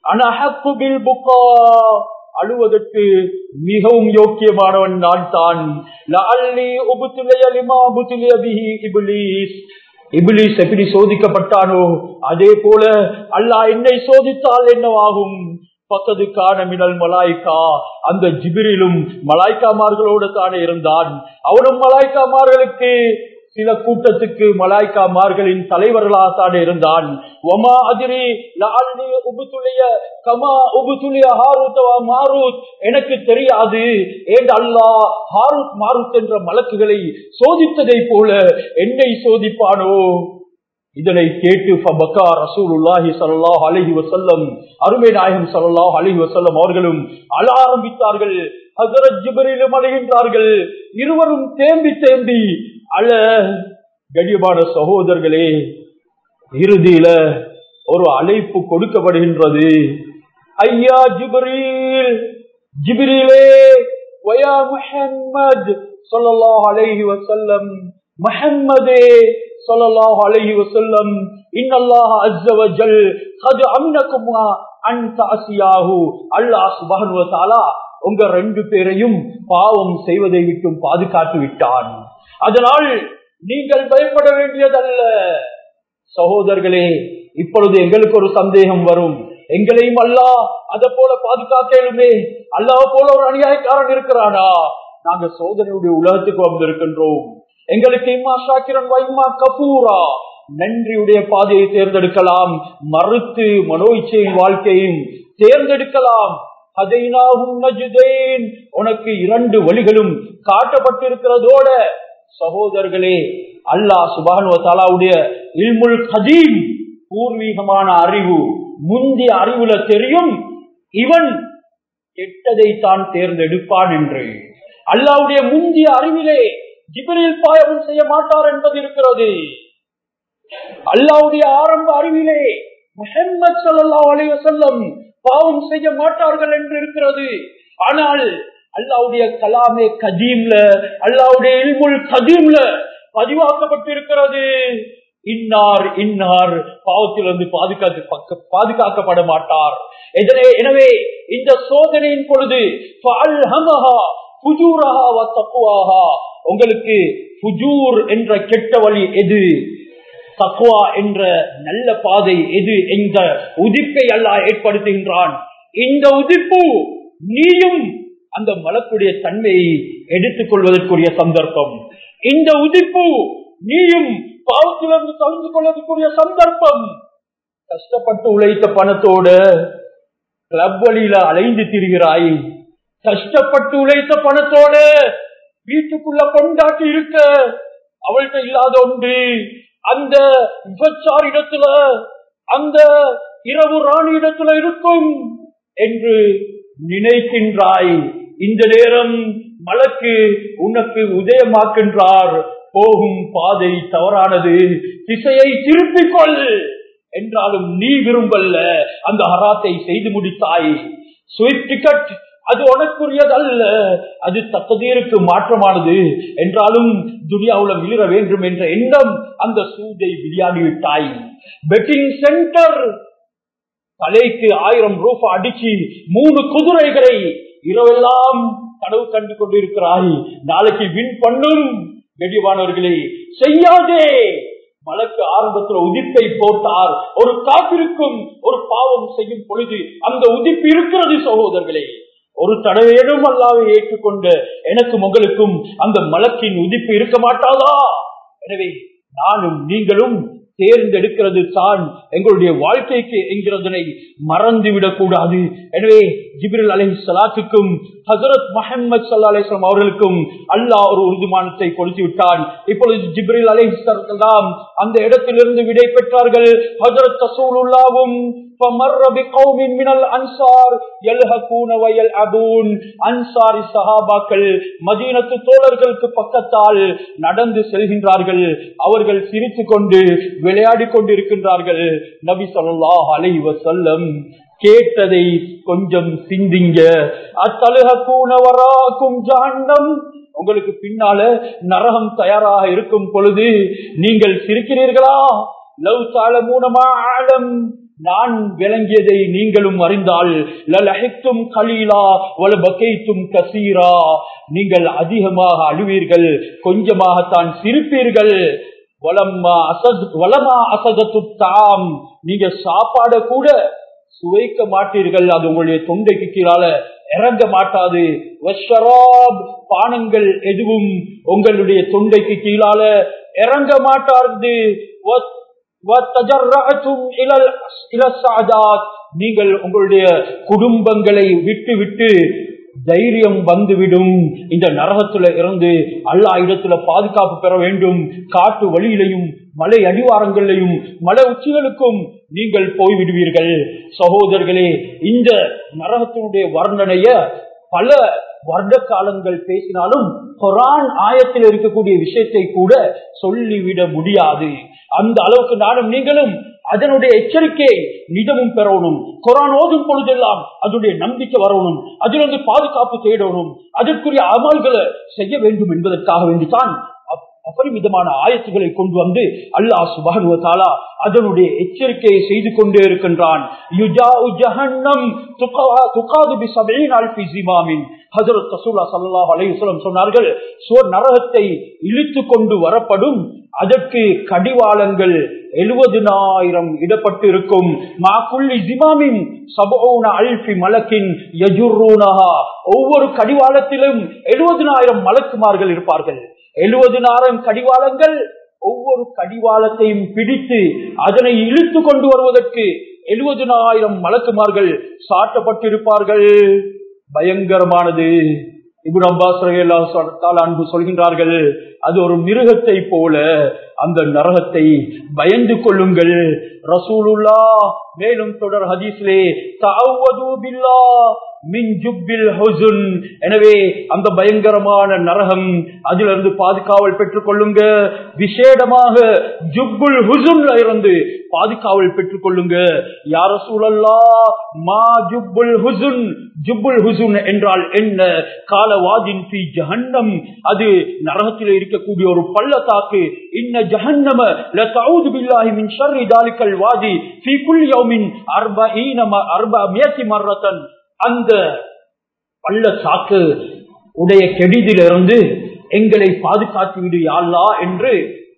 அழுவதற்கு மிகவும் யோக்கியமானவன் நான் தான் இபிலிஸ் எப்படி சோதிக்கப்பட்டானோ அதே போல அல்லாஹ் என்னை சோதித்தால் என்னவாகும் பக்கத்து காண மினல் மலாய்க்கா அந்த ஜிபிரிலும் மலாய்க்காமார்களோடு தானே இருந்தான் அவனும் மலாய்க்காமார்களுக்கு சில கூட்டத்துக்கு மலாய்க்காமார்களின் தலைவர்களாகத்தான் இருந்தான் ஒமா அதிரி லால்னி உபுத்துளிய கமா உபுத்துளிய ஹாரூத்தவா மாரூத் எனக்கு தெரியாது ஏன் அல்லாஹ் ஹாரூத் மாரூத் என்ற மலக்குகளை சோதித்ததை போல என்னை சோதிப்பானோ இதனை கேட்டு ஃபபக்கா ரசூலுல்லாஹி ஸல்லல்லாஹு அலைஹி வஸல்லம் அருமை நாயகம் ஸல்லல்லாஹு அலைஹி வஸல்லம் அவர்களும் அழ ஆரம்பித்தார்கள் ஹஜரத் ஜிப்ரீலும் அழுகின்றார்கள் இருவரும் தேம்பி தேம்பி அழ கடியமான சகோதரர்களே இறுதியில ஒரு அழைப்பு கொடுக்கப்படுகின்றது ஐயா ஜிப்ரீல் ஜிப்ரீலே வயா முஹம்மத் ஸல்லல்லாஹு அலைஹி வஸல்லம் முஹம்மதே ஸல்லல்லாஹு அலைஹி வஸல்லம் இன்னல்லாஹ அஸ்ஸ வஜல் கத் அம்னக்கும் அன் தஅசியாஹு அல்லாஹ் சுப்ஹானஹு வ தஆலா உங்க ரெண்டு பேரையும் பாவம் செய்வதை விட்டும் பாதுகாத்து விட்டான் அதனால் நீங்கள் பயப்பட வேண்டியதல்ல சகோதரர்களே இப்பொழுது எங்களுக்கு ஒரு சந்தேகம் வரும் எங்களையும் அல்லா அதை போல பாதுகாக்கலுமே அல்லாஹ் போல ஒரு அநியாயக்காரன் இருக்கிறானா நாங்க சோதனையுடைய உலகத்துக்கு வந்திருக்கின்றோம் எங்களுக்கு இம்மா ஷாக்கிரன் வைமா கபூரா நன்றியுடைய பாதையை தேர்ந்தெடுக்கலாம் மறுத்து மனோயிச்சையின் வாழ்க்கையும் தேர்ந்தெடுக்கலாம் உனக்கு இரண்டு வழிகளும் காட்டப்பட்டிருக்கிறதோட சகோதரர்களே அல்லாஹ் சுபானுவத்தாலாவுடைய இல்முல் கதீம் பூர்வீகமான அறிவு முந்திய அறிவுல தெரியும் இவன் கெட்டதை தான் தேர்ந்தெடுப்பான் என்று அல்லாவுடைய முந்திய அறிவிலே ஜிபரில் பாயமும் செய்ய மாட்டார் என்பது இருக்கிறது அல்லாவுடைய ஆரம்ப அறிவிலே முஹம்மது ஸல்லல்லாஹு அலைஹி வஸல்லம் பாவம் செய்ய மாட்டார்கள் என்று இருக்கிறது ஆனால் அல்லாவுடைய கலாமே கதீம்ல அல்லாவுடைய இல்முல் கதீம்ல பதிவாக்கப்பட்டிருக்கிறது இன்னார் இன்னார் பாவத்திலிருந்து பாதுகாக்க பாதுகாக்கப்பட மாட்டார் எனவே இந்த சோதனையின் பொழுது உங்களுக்கு புஜூர் என்ற கெட்ட வழி எது தக்குவா என்ற நல்ல பாதை எது என்ற உதிப்பை அல்லாஹ் ஏற்படுத்துகின்றான் இந்த உதிப்பு நீயும் அந்த மலக்குடைய தன்மையை எடுத்துக் கொள்வதற்குரிய சந்தர்ப்பம் இந்த உதிப்பு நீயும் பாவத்திலிருந்து கலந்து கொள்வதற்குரிய சந்தர்ப்பம் கஷ்டப்பட்டு உழைத்த பணத்தோடு கிளப் வழியில அலைந்து திரிகிறாய் கஷ்டப்பட்டு உழைத்த பணத்தோடு வீட்டுக்குள்ள கொண்டாட்டி இருக்க அவள்கிட்ட இல்லாத ஒன்று அந்த விபச்சார் இடத்துல அந்த இரவு ராணி இடத்துல இருக்கும் என்று நினைக்கின்றாய் இந்த நேரம் மலக்கு உனக்கு உதயமாக்கின்றார் போகும் பாதை தவறானது திசையை திருப்பிக் கொள் என்றாலும் நீ விரும்பல்ல அந்த ஹராத்தை செய்து முடித்தாய் ஸ்வீட் டிக்கெட் அது உனக்குரியதல்ல அது தக்கதீருக்கு மாற்றமானது என்றாலும் துனியாவுல விழுற வேண்டும் என்ற எண்ணம் அந்த சூதை விளையாடி விட்டாய் பெட்டிங் சென்டர் தலைக்கு ஆயிரம் ரூபாய் அடிச்சு மூணு குதிரைகளை இரவெல்லாம் கனவு கண்டு கொண்டிருக்கிறாய் நாளைக்கு வின் பண்ணும் கெடிவானவர்களே செய்யாதே மலக்கு ஆரம்பத்தில் உதிப்பை போட்டார் ஒரு காப்பிருக்கும் ஒரு பாவம் செய்யும் பொழுது அந்த உதிப்பு இருக்கிறது சகோதரர்களே ஒரு தடவையிடும் அல்லாவை ஏற்றுக்கொண்டு எனக்கும் உங்களுக்கும் அந்த மலக்கின் உதிப்பு இருக்க மாட்டாதா எனவே நானும் நீங்களும் தேர்ந்தெடுக்கிறது தான் எங்களுடைய வாழ்க்கைக்கு என்கிறதனை மறந்துவிடக் கூடாது எனவே ஜிபிரல் அலி சலாத்துக்கும் ஹசரத் முகமது சல்லா அலிஸ்லாம் அவர்களுக்கும் அல்லாஹ் ஒரு உறுதிமானத்தை கொடுத்து விட்டான் இப்பொழுது ஜிப்ரில் அலி சலாம் அந்த இடத்திலிருந்து விடை பெற்றார்கள் ஹசரத் தசூலுல்லாவும் فمر بقوم من الانصار يلهقون ويلعبون அன்சாரி சஹாபாக்கள் மதீனத்து தோழர்களுக்கு பக்கத்தால் நடந்து செல்கின்றார்கள் அவர்கள் சிரித்துக் கொண்டு விளையாடி கொண்டிருக்கின்றார்கள் நபி ஸல்லல்லாஹு அலைஹி வஸல்லம் கேட்டதை கொஞ்சம் சிந்திங்க அத்தலுகூனவராக்கும் ஜாண்டம் உங்களுக்கு பின்னால நரகம் தயாராக இருக்கும் பொழுது நீங்கள் சிரிக்கிறீர்களா லவ் தாளமூனமா ஆழம் நான் விளங்கியதை நீங்களும் அறிந்தால் லலஹித்தும் கலீலா வலபகைத்தும் கசீரா நீங்கள் அதிகமாக அழுவீர்கள் கொஞ்சமாகத்தான் சிரிப்பீர்கள் வளமா அசத் வளமா அசதத்து தாம் நீங்க சாப்பாட கூட சுவைக்க மாட்டீர்கள் அது உங்களுடைய தொண்டைக்கு கீழால இறங்க மாட்டாது வஷ்ஷராப், பானங்கள் எதுவும் உங்களுடைய தொண்டைக்கு கீழால இறங்க மாட்டாது வத்- வத்தஜர்ரஅத்தும் இலல் இலஸ் சாதாத். நீங்கள் உங்களுடைய குடும்பங்களை விட்டு விட்டு தைரியம் வந்துவிடும் இந்த நரகத்துல இருந்து அல்லா இடத்துல பாதுகாப்பு பெற வேண்டும் காட்டு வழியிலையும் மலை அடிவாரங்களிலையும் மலை உச்சிகளுக்கும் நீங்கள் போய்விடுவீர்கள் சகோதரர்களே இந்த நரகத்தினுடைய வர்ணனைய பல வருட காலங்கள் பேசினாலும் குரான் ஆயத்தில் இருக்கக்கூடிய விஷயத்தை கூட சொல்லிவிட முடியாது அந்த அளவுக்கு நானும் நீங்களும் அதனுடைய எச்சரிக்கை நிதமும் பெறணும் குரான் ஓதும் பொழுதெல்லாம் அதனுடைய நம்பிக்கை வரணும் அதிலிருந்து பாதுகாப்பு தேடணும் அதற்குரிய அமல்களை செய்ய வேண்டும் என்பதற்காக வேண்டித்தான் அப்- அபரிமிதமான ஆயத்துகளை கொண்டு வந்து அல்லாஹ் சுபஹானஹு வ தஆலா அதனுடைய எச்சரிக்கையை செய்து கொண்டே இருக்கின்றான் யுஜாஉ ஜஹன்னம் துகா- துகாது பி சபீன அல்ஃபி ஜிமாமின் ஹஜரத் ரசூலுல்லாஹ் ஸல்லல்லாஹு அலைஹி வஸல்லம் சொன்னார்கள் சுவர் நரகத்தை இழுத்து கொண்டு வரப்படும் அதற்கு கடிவாளங்கள் எழுபதினாயிரம் இடப்பட்டு இருக்கும் மாக்குள்ளி ஜிமாமின் சபூன அல்ஃபி மலக்கின் யஜுர்ரூனஹா ஒவ்வொரு கடிவாளத்திலும் எழுபதினாயிரம் மலக்குமார்கள் இருப்பார்கள் எழுபதினாயிரம் கடிவாளங்கள் ஒவ்வொரு கடிவாளத்தையும் பிடித்து அதனை இழுத்து கொண்டு வருவதற்கு எழுபதினாயிரம் மலக்குமார்கள் சாட்டப்பட்டிருப்பார்கள் பயங்கரமானது இபுன் அப்பாஸ் ரலியல்லாஹு தஆலா அன்பு சொல்கின்றார்கள் அது ஒரு மிருகத்தை போல அந்த நரகத்தை பயந்து கொள்ளுங்கள் ரசூலுல்லா மேலும் தொடர் ஹதீஸ்லே தஅவது பில்லாஹ் மின் ஜுப்பில் ஹுசுன் எனவே அந்த பயங்கரமான நரகம் அதிலிருந்து பாதுகாவல் பெற்றுக் கொள்ளுங்க விசேடமாக ஜுப்புல் ஹுசுன்ல இருந்து பாதுகாவல் பெற்றுக் கொள்ளுங்க யார சூழல்லா மா ஜுப்புல் ஹுசுன் ஜுப்புல் ஹுசுன் என்றால் என்ன காலவாதின் பி ஜஹன்னம் அது நரகத்தில் இருக்கக்கூடிய ஒரு பள்ளத்தாக்கு இன்ன ஜஹன்னம லதஊது பில்லாஹி மின் ஷர்ரி தாலிகல் வாதி ஃபீ குல்லி யௌமின் அர்பஈன ம- அர்பஅமியத்தி மர்ரத்தன் அந்த பள்ளத்தாக்கு உடைய கெடிதிலிருந்து எங்களை காத்து விடு யா அல்லாஹ் என்று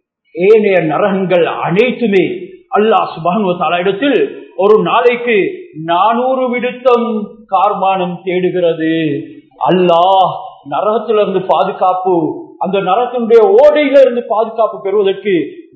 ஏனைய நரகங்கள் அனைத்துமே அல்லாஹ் சுபானு இடத்தில் ஒரு நாளைக்கு நானூறு விடுத்தம் கார்மானம் தேடுகிறது அல்லாஹ் நரகத்திலிருந்து பாதுகாப்பு அந்த நரகத்தினுடைய ஓடையில இருந்து பாதுகாப்பு பெறுவதற்கு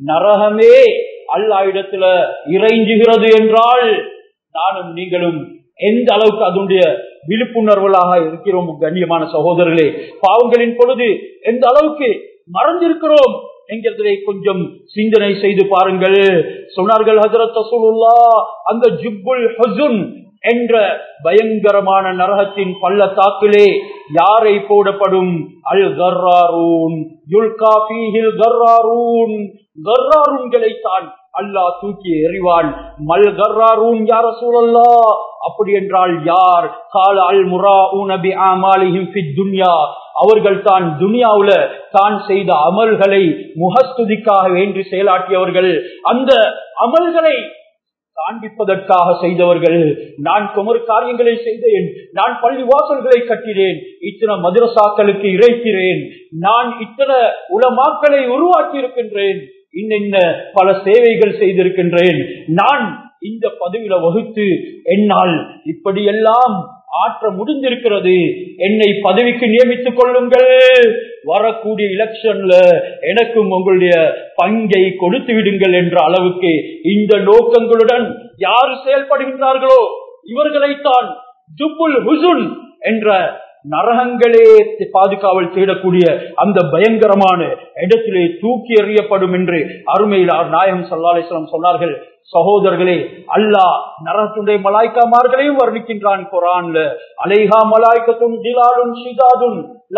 நரகமே அல்லாஹ் இடத்துல இறைஞ்சுகிறது என்றால் நானும் நீங்களும் எந்த அளவுக்கு அதனுடைய விழிப்புணர்வுகளாக இருக்கிறோம் கண்ணியமான சகோதரர்களே பாவங்களின் பொழுது எந்த அளவுக்கு மறந்திருக்கிறோம் என்கிறதை கொஞ்சம் சிந்தனை செய்து பாருங்கள் சொன்னார்கள் ஹசரத் ரசூலுல்லா அந்த ஜுப்புல் ஹசுன் என்ற பயங்கரமான நரகத்தின் பள்ளத்தாக்கிலே யாரை போடப்படும் அல் கர்ராரூன் யுல்கா ஃபீஹில் கர்ராரூன் கர்ராரூன்களை தான் அல்லாஹ் தூக்கி எறிவான் மல் கர்ராரூன் யார சூழல்லா அப்படி என்றால் யார் கால அல் முரா நபி ஆமாலிஹிம் ஃபித் துன்யா அவர்கள் தான் துனியாவுல தான் செய்த அமல்களை முகஸ்துதிக்காக வேண்டி செயலாற்றியவர்கள் அந்த அமல்களை காண்பிப்பதற்காக செய்தவர்கள் நான் குமர் காரியங்களை செய்தேன் நான் பள்ளி வாசல்களை கட்டினேன் இத்தனை மதுரசாக்களுக்கு இறைக்கிறேன் நான் இத்தனை உலமாக்களை உருவாக்கி இருக்கின்றேன் இன்னென்ன பல சேவைகள் செய்திருக்கின்றேன் நான் இந்த பதவியில வகுத்து என்னால் இப்படியெல்லாம் ஆற்ற முடிந்திருக்கிறது என்னை பதவிக்கு நியமித்துக் கொள்ளுங்கள் வரக்கூடிய எலெக்ஷன்ல எனக்கும் உங்களுடைய பங்கை கொடுத்து விடுங்கள் என்ற அளவுக்கு இந்த நோக்கங்களுடன் யார் செயல்படுகின்றார்களோ இவர்களைத்தான் ஜுப்புல் ஹுசுன் என்ற நரகங்களே பாதுகாவல் தேடக்கூடிய அந்த பயங்கரமான இடத்திலே தூக்கி எறியப்படும் என்று அருமையில் நாயகம் சல்லாலேஸ்வரம் சொன்னார்கள் சகோதரர்களே அல்லாஹ் நரகத்துடைய மலாய்க்காமார்களையும் வர்ணிக்கின்றான் குரான்ல அலைஹா மலாய்க்கத்தும் ஜிலாலும் ஷிதாதுன்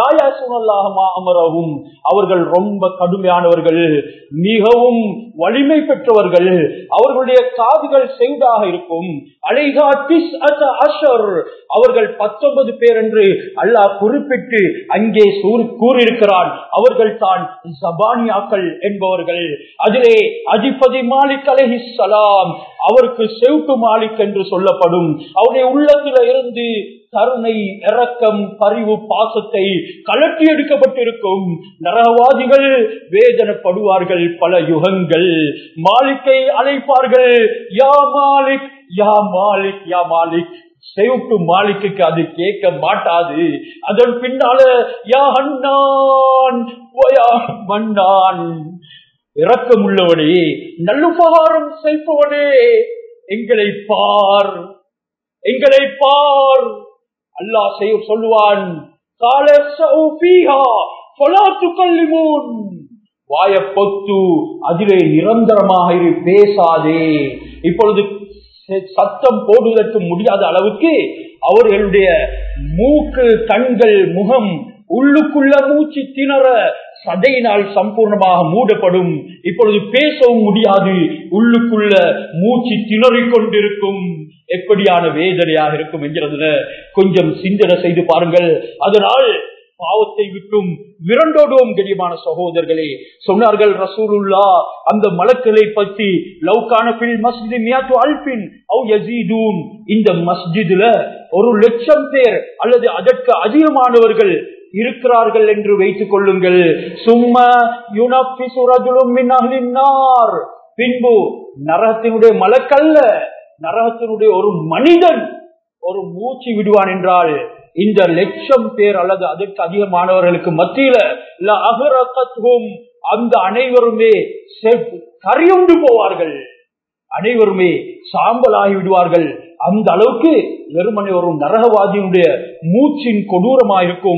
அமரவும் அவர்கள் ரொம்ப கடுமையானவர்கள் மிகவும் வலிமை பெற்றவர்கள் அவர்களுடைய காதுகள் செவ்டாக இருக்கும் அலைஹா டிஸ் அஷர் அவர்கள் பத்தொன்பது பேர் என்று அல்லாஹ் குறிப்பிட்டு அங்கே கூறியிருக்கிறான் அவர்கள் தான் ஜபானியாக்கள் என்பவர்கள் அதிலே அதிபதி மாலிக் அலஹி சலாம் அவருக்கு செவ்ட்டு மாலிக் என்று சொல்லப்படும் அவருடைய உள்ளத்தில இருந்து கருணை இரக்கம் பரிவு பாசத்தை கலட்டி எடுக்கப்பட்டிருக்கும் நரகவாதிகள் வேதனைப்படுவார்கள் பல யுகங்கள் மாலிக்கை அழைப்பார்கள் யா மாலிக் யா மாலிக் யா மாலிக் செவுட்டு மாளிகைக்கு அது கேட்க மாட்டாது அதன் பின்னால யா அண்ணான் வயா மன்னான் இரக்கமுள்ளவனே நல்லுபகாரம் செய்பவனே எங்களை பார் எங்களை பார் அல்லாஹ் செய்ய சொல்லுவான் கால சௌஃபீஹா ஃபலா துகல்லிமூன் வாய பொத்து அதிலே நிரந்தரமாக இரு பேசாதே இப்பொழுது சத்தம் போடுவதற்கு முடியாத அளவுக்கு அவர்களுடைய மூக்கு கண்கள் முகம் உள்ளுக்குள்ள மூச்சு திணற சதையினால் சம்பூர்ணமாக மூடப்படும் இப்பொழுது பேசவும் முடியாது உள்ளுக்குள்ள மூச்சு திணறிக் கொண்டிருக்கும் எப்படியான வேதனையாக இருக்கும் என்கிறதுல கொஞ்சம் சிந்தனை செய்து பாருங்கள் அதனால் பாவத்தை விட்டும் விரண்டோடுவோம் கரியமான சகோதரர்களே சொன்னார்கள் ரசூலுல்லா அந்த மலக்களை பற்றி லவ்கான பில் மஸ்ஜித் மியாத்து அல்பின் அவ் யசீதூன் இந்த மஸ்ஜிதுல ஒரு லட்சம் பேர் அல்லது அதற்கு அதிகமானவர்கள் இருக்கிறார்கள் என்று வைத்துக் கொள்ளுங்கள் சும்மா யுனப்பிசுரதுலுமின்னார் பின்பு நரகத்தினுடைய மலக்கல்ல நரகத்தினுடைய ஒரு மனிதன் ஒரு மூச்சு விடுவான் என்றால் இந்த லட்சம் பேர் அல்லது அதற்கு அதிகமானவர்களுக்கு மத்தியில அகரத்துவம் அந்த அனைவருமே கரியுண்டு போவார்கள் அனைவருமே சாம்பலாகி விடுவார்கள் அந்த அளவுக்கு வெறுமனை ஒரு நரகவாதியினுடைய மூச்சின் கொடூரமாயிருக்கும்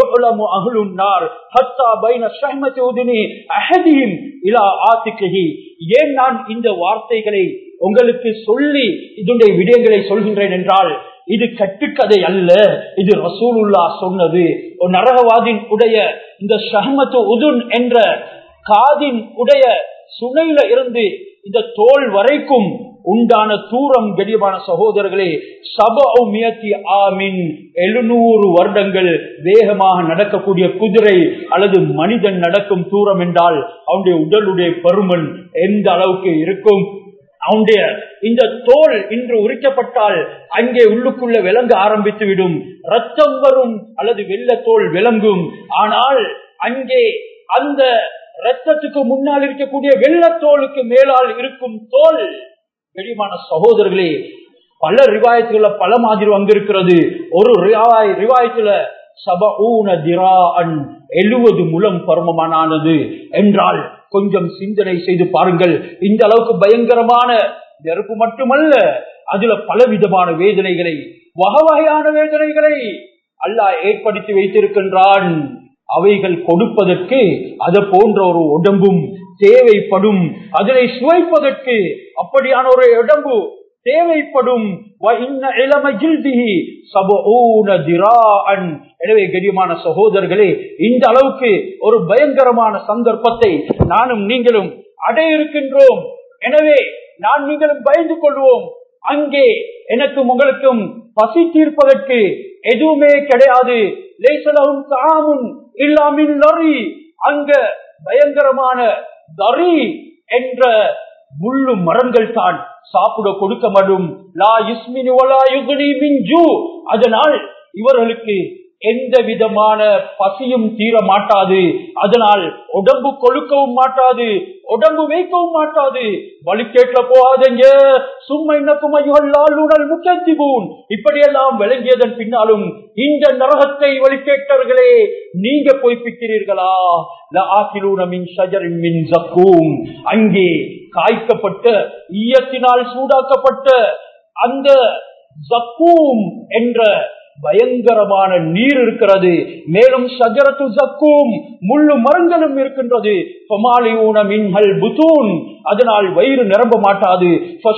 ஏன் நான் இந்த வார்த்தைகளை உங்களுக்கு சொல்லி இதனுடைய விடயங்களை சொல்கின்றேன் என்றால் இது கட்டுக்கதை அல்ல இது ரசூலுல்லா சொன்னது ஒரு நரகவாதின் உடைய இந்த ஷஹமத்து உதுன் என்ற காதின் உடைய சுனையில இருந்து இந்த தோல் வரைக்கும் உண்டான தூரம் கடியமான சகோதரர்களே சபமியத்தி ஆமின் எழுநூறு வருடங்கள் வேகமாக நடக்கக்கூடிய குதிரை அல்லது மனிதன் நடக்கும் தூரம் என்றால் அவனுடைய உடலுடைய பருமன் எந்த அளவுக்கு இருக்கும் அவனுடைய இந்த தோல் இன்று உரிக்கப்பட்டால் அங்கே உள்ளுக்குள்ள விளங்க ஆரம்பித்து விடும் ரத்தம் வரும் அல்லது வெள்ள தோல் விளங்கும் ஆனால் அங்கே அந்த ரத்தத்துக்கு முன்னால் இருக்கக்கூடிய வெள்ளத்தோலுக்கு மேலால் இருக்கும் தோல் வெளிமான சகோதரர்களே பல ரிவாயத்துல பல மாதிரி வந்திருக்கிறது ஒரு ரிவாயத்துல சபூன திரான் எழுவது முலம் பருமமானது என்றால் கொஞ்சம் சிந்தனை செய்து பாருங்கள் இந்த அளவுக்கு பயங்கரமான நெருப்பு மட்டுமல்ல அதுல பல விதமான வேதனைகளை வகை வகையான வேதனைகளை அல்லாஹ் ஏற்படுத்தி வைத்திருக்கின்றான் அவைகள் கொடுப்பதற்கு அது போன்ற ஒரு உடம்பும் தேவைப்படும் அதனை சுவைப்பதற்கு அப்படியான ஒரு உடம்பு தேவைப்படும் எனவே கரியமான சகோதரர்களே இந்த அளவுக்கு ஒரு பயங்கரமான சந்தர்ப்பத்தை நானும் நீங்களும் அடைய இருக்கின்றோம் எனவே நான் நீங்களும் பயந்து கொள்வோம் அங்கே எனக்கும் உங்களுக்கும் பசி தீர்ப்பதற்கு எதுவுமே கிடையாது லேசலவும் தாமும் இல்லாமின் லரி அங்க பயங்கரமான தரி என்ற முள்ளு மரங்கள் தான் சாப்பிட கொடுக்க மாடும் லா இஸ்மின் மின்ஜு அதனால் இவர்களுக்கு எந்த விதமான பசியும் தீர மாட்டாது அதனால் உடம்பு கொழுக்கவும் மாட்டாது உடம்பு வைக்கவும் மாட்டாது வலிக்கேற்ற போகாதீங்க சும்மா இன்னக்கும் ஐயோல்லால் முக்கியத்திபூன் இப்படியெல்லாம் விளங்கியதன் பின்னாலும் இந்த நரகத்தை வலிக்கேற்றவர்களே நீங்க பொய்ப்பிக்கிறீர்களா அங்கே காய்க்கப்பட்ட ஈயத்தினால் சூடாக்கப்பட்ட அந்த ஜக்கூம் என்ற பயங்கரமான நீர் இருக்கிறது மேலும் சஜரத்து ஜக்கும் முள்ளு மரங்களும் இருக்கின்றது அதனால் வயிறு நிரம்ப மாட்டாது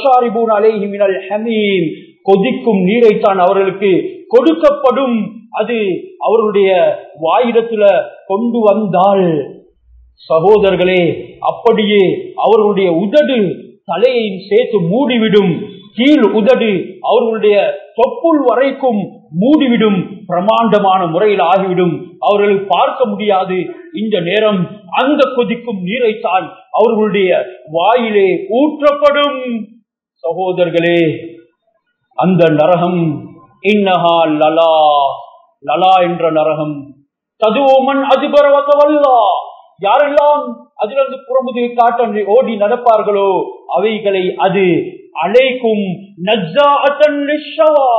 கொதிக்கும் நீரைத்தான் அவர்களுக்கு கொடுக்கப்படும் அது அவர்களுடைய வாயிடத்துல கொண்டு வந்தால் சகோதரர்களே அப்படியே அவர்களுடைய உதடு தலையை சேர்த்து மூடிவிடும் கீழ் உதடு அவர்களுடைய தொப்புள் வரைக்கும் மூடிவிடும் பிரமாண்டமான முறையில் ஆகிவிடும் அவர்கள் பார்க்க முடியாது இந்த நேரம் அந்த கொதிக்கும் நீரைத்தான் அவர்களுடைய வாயிலே ஊற்றப்படும் சகோதரர்களே அந்த நரகம் இன்னஹா லலா லலா என்ற நரகம் ததுவோமன் அதிபரவல்லா யாரெல்லாம் அதிலிருந்து புறமுதுகை காட்ட ஓடி நடப்பார்களோ அவைகளை அது அழைக்கும்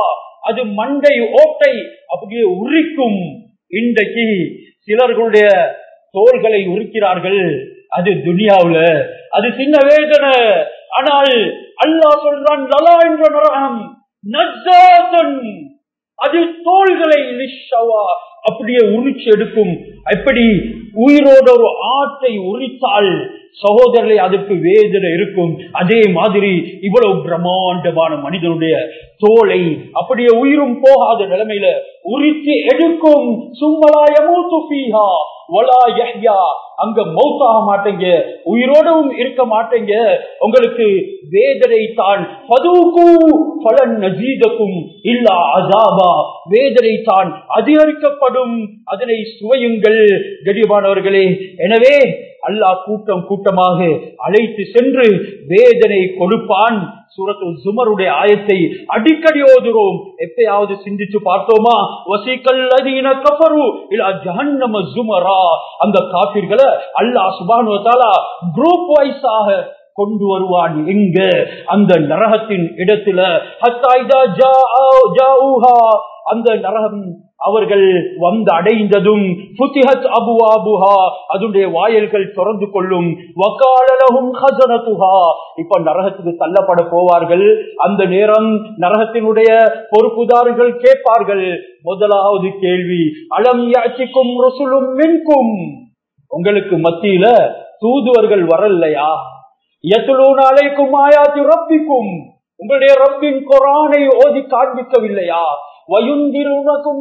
அது மண்டை ஓட்டை அப்படியே உரிக்கும் இன்றைக்கு சிலர்களுடைய தோள்களை உரிக்கிறார்கள் அது துனியாவுல அது சின்ன வேதனை ஆனால் அல்லாஹ் சொல்றான் லலா என்ற நரகம் நஜ்ஜாதன் அது தோள்களை லிஷவா அப்படியே உரிச்சு எடுக்கும் எப்படி உயிரோட ஒரு ஆட்டை உரித்தால் சகோதரர்களை அதற்கு வேதனை இருக்கும் அதே மாதிரி இவ்வளவு பிரம்மாண்டமான மனிதனுடைய தோலை அப்படியே உயிரும் போகாத நிலைமையில உரித்து எடுக்கும் சும்மலாயமோ துஃபீஹா வலா யஹ்யா அங்க மௌத்தாக மாட்டீங்க உயிரோடவும் இருக்க மாட்டீங்க உங்களுக்கு வேதனை தான் பதுக்கு பலன் நஜீதக்கும் இல்லா அசாபா வேதனை தான் அதிகரிக்கப்படும் அதனை சுவையுங்கள் கடியமானவர்களே எனவே அல்லாஹ் கூட்டம் கூட்டமாக அழைத்து சென்று வேதனை கொடுப்பான் சூரத்து ஜுமருடைய ஆயத்தை அடிக்கடி ஓதுறோம் எப்பயாவது சிந்திச்சு பார்த்தோமா வசிக்கல்லதீன கஃபரு இல்ல ஜஹன்னம ஜுமரா அந்த காபிர்களை அல்லாஹ் சுபானு தாலா குரூப் வைஸாக கொண்டு வருவான் எங்க அந்த நரகத்தின் இடத்துல ஹத்தாய்தா ஜாஊஹா அந்த நரகம் அவர்கள் வந்து அடைந்ததும் புத்திஹத் அபு அபுஹா அதனுடைய வாயல்கள் திறந்து கொள்ளும் வக்காலலகும் ஹசனத்துஹா இப்ப நரகத்துக்கு தள்ளப்பட போவார்கள் அந்த நேரம் நரகத்தினுடைய பொறுப்புதாரர்கள் கேட்பார்கள் முதலாவது கேள்வி அலம் யாச்சிக்கும் ருசுலும் மின்கும் உங்களுக்கு மத்தியில தூதுவர்கள் வரலையா எத்துலூன் அலைக்கும் ஆயாத்தி ரப்பிக்கும் உங்களுடைய ரப்பின் குரானை ஓதி காண்பிக்கவில்லையா வயுந்திருக்கும்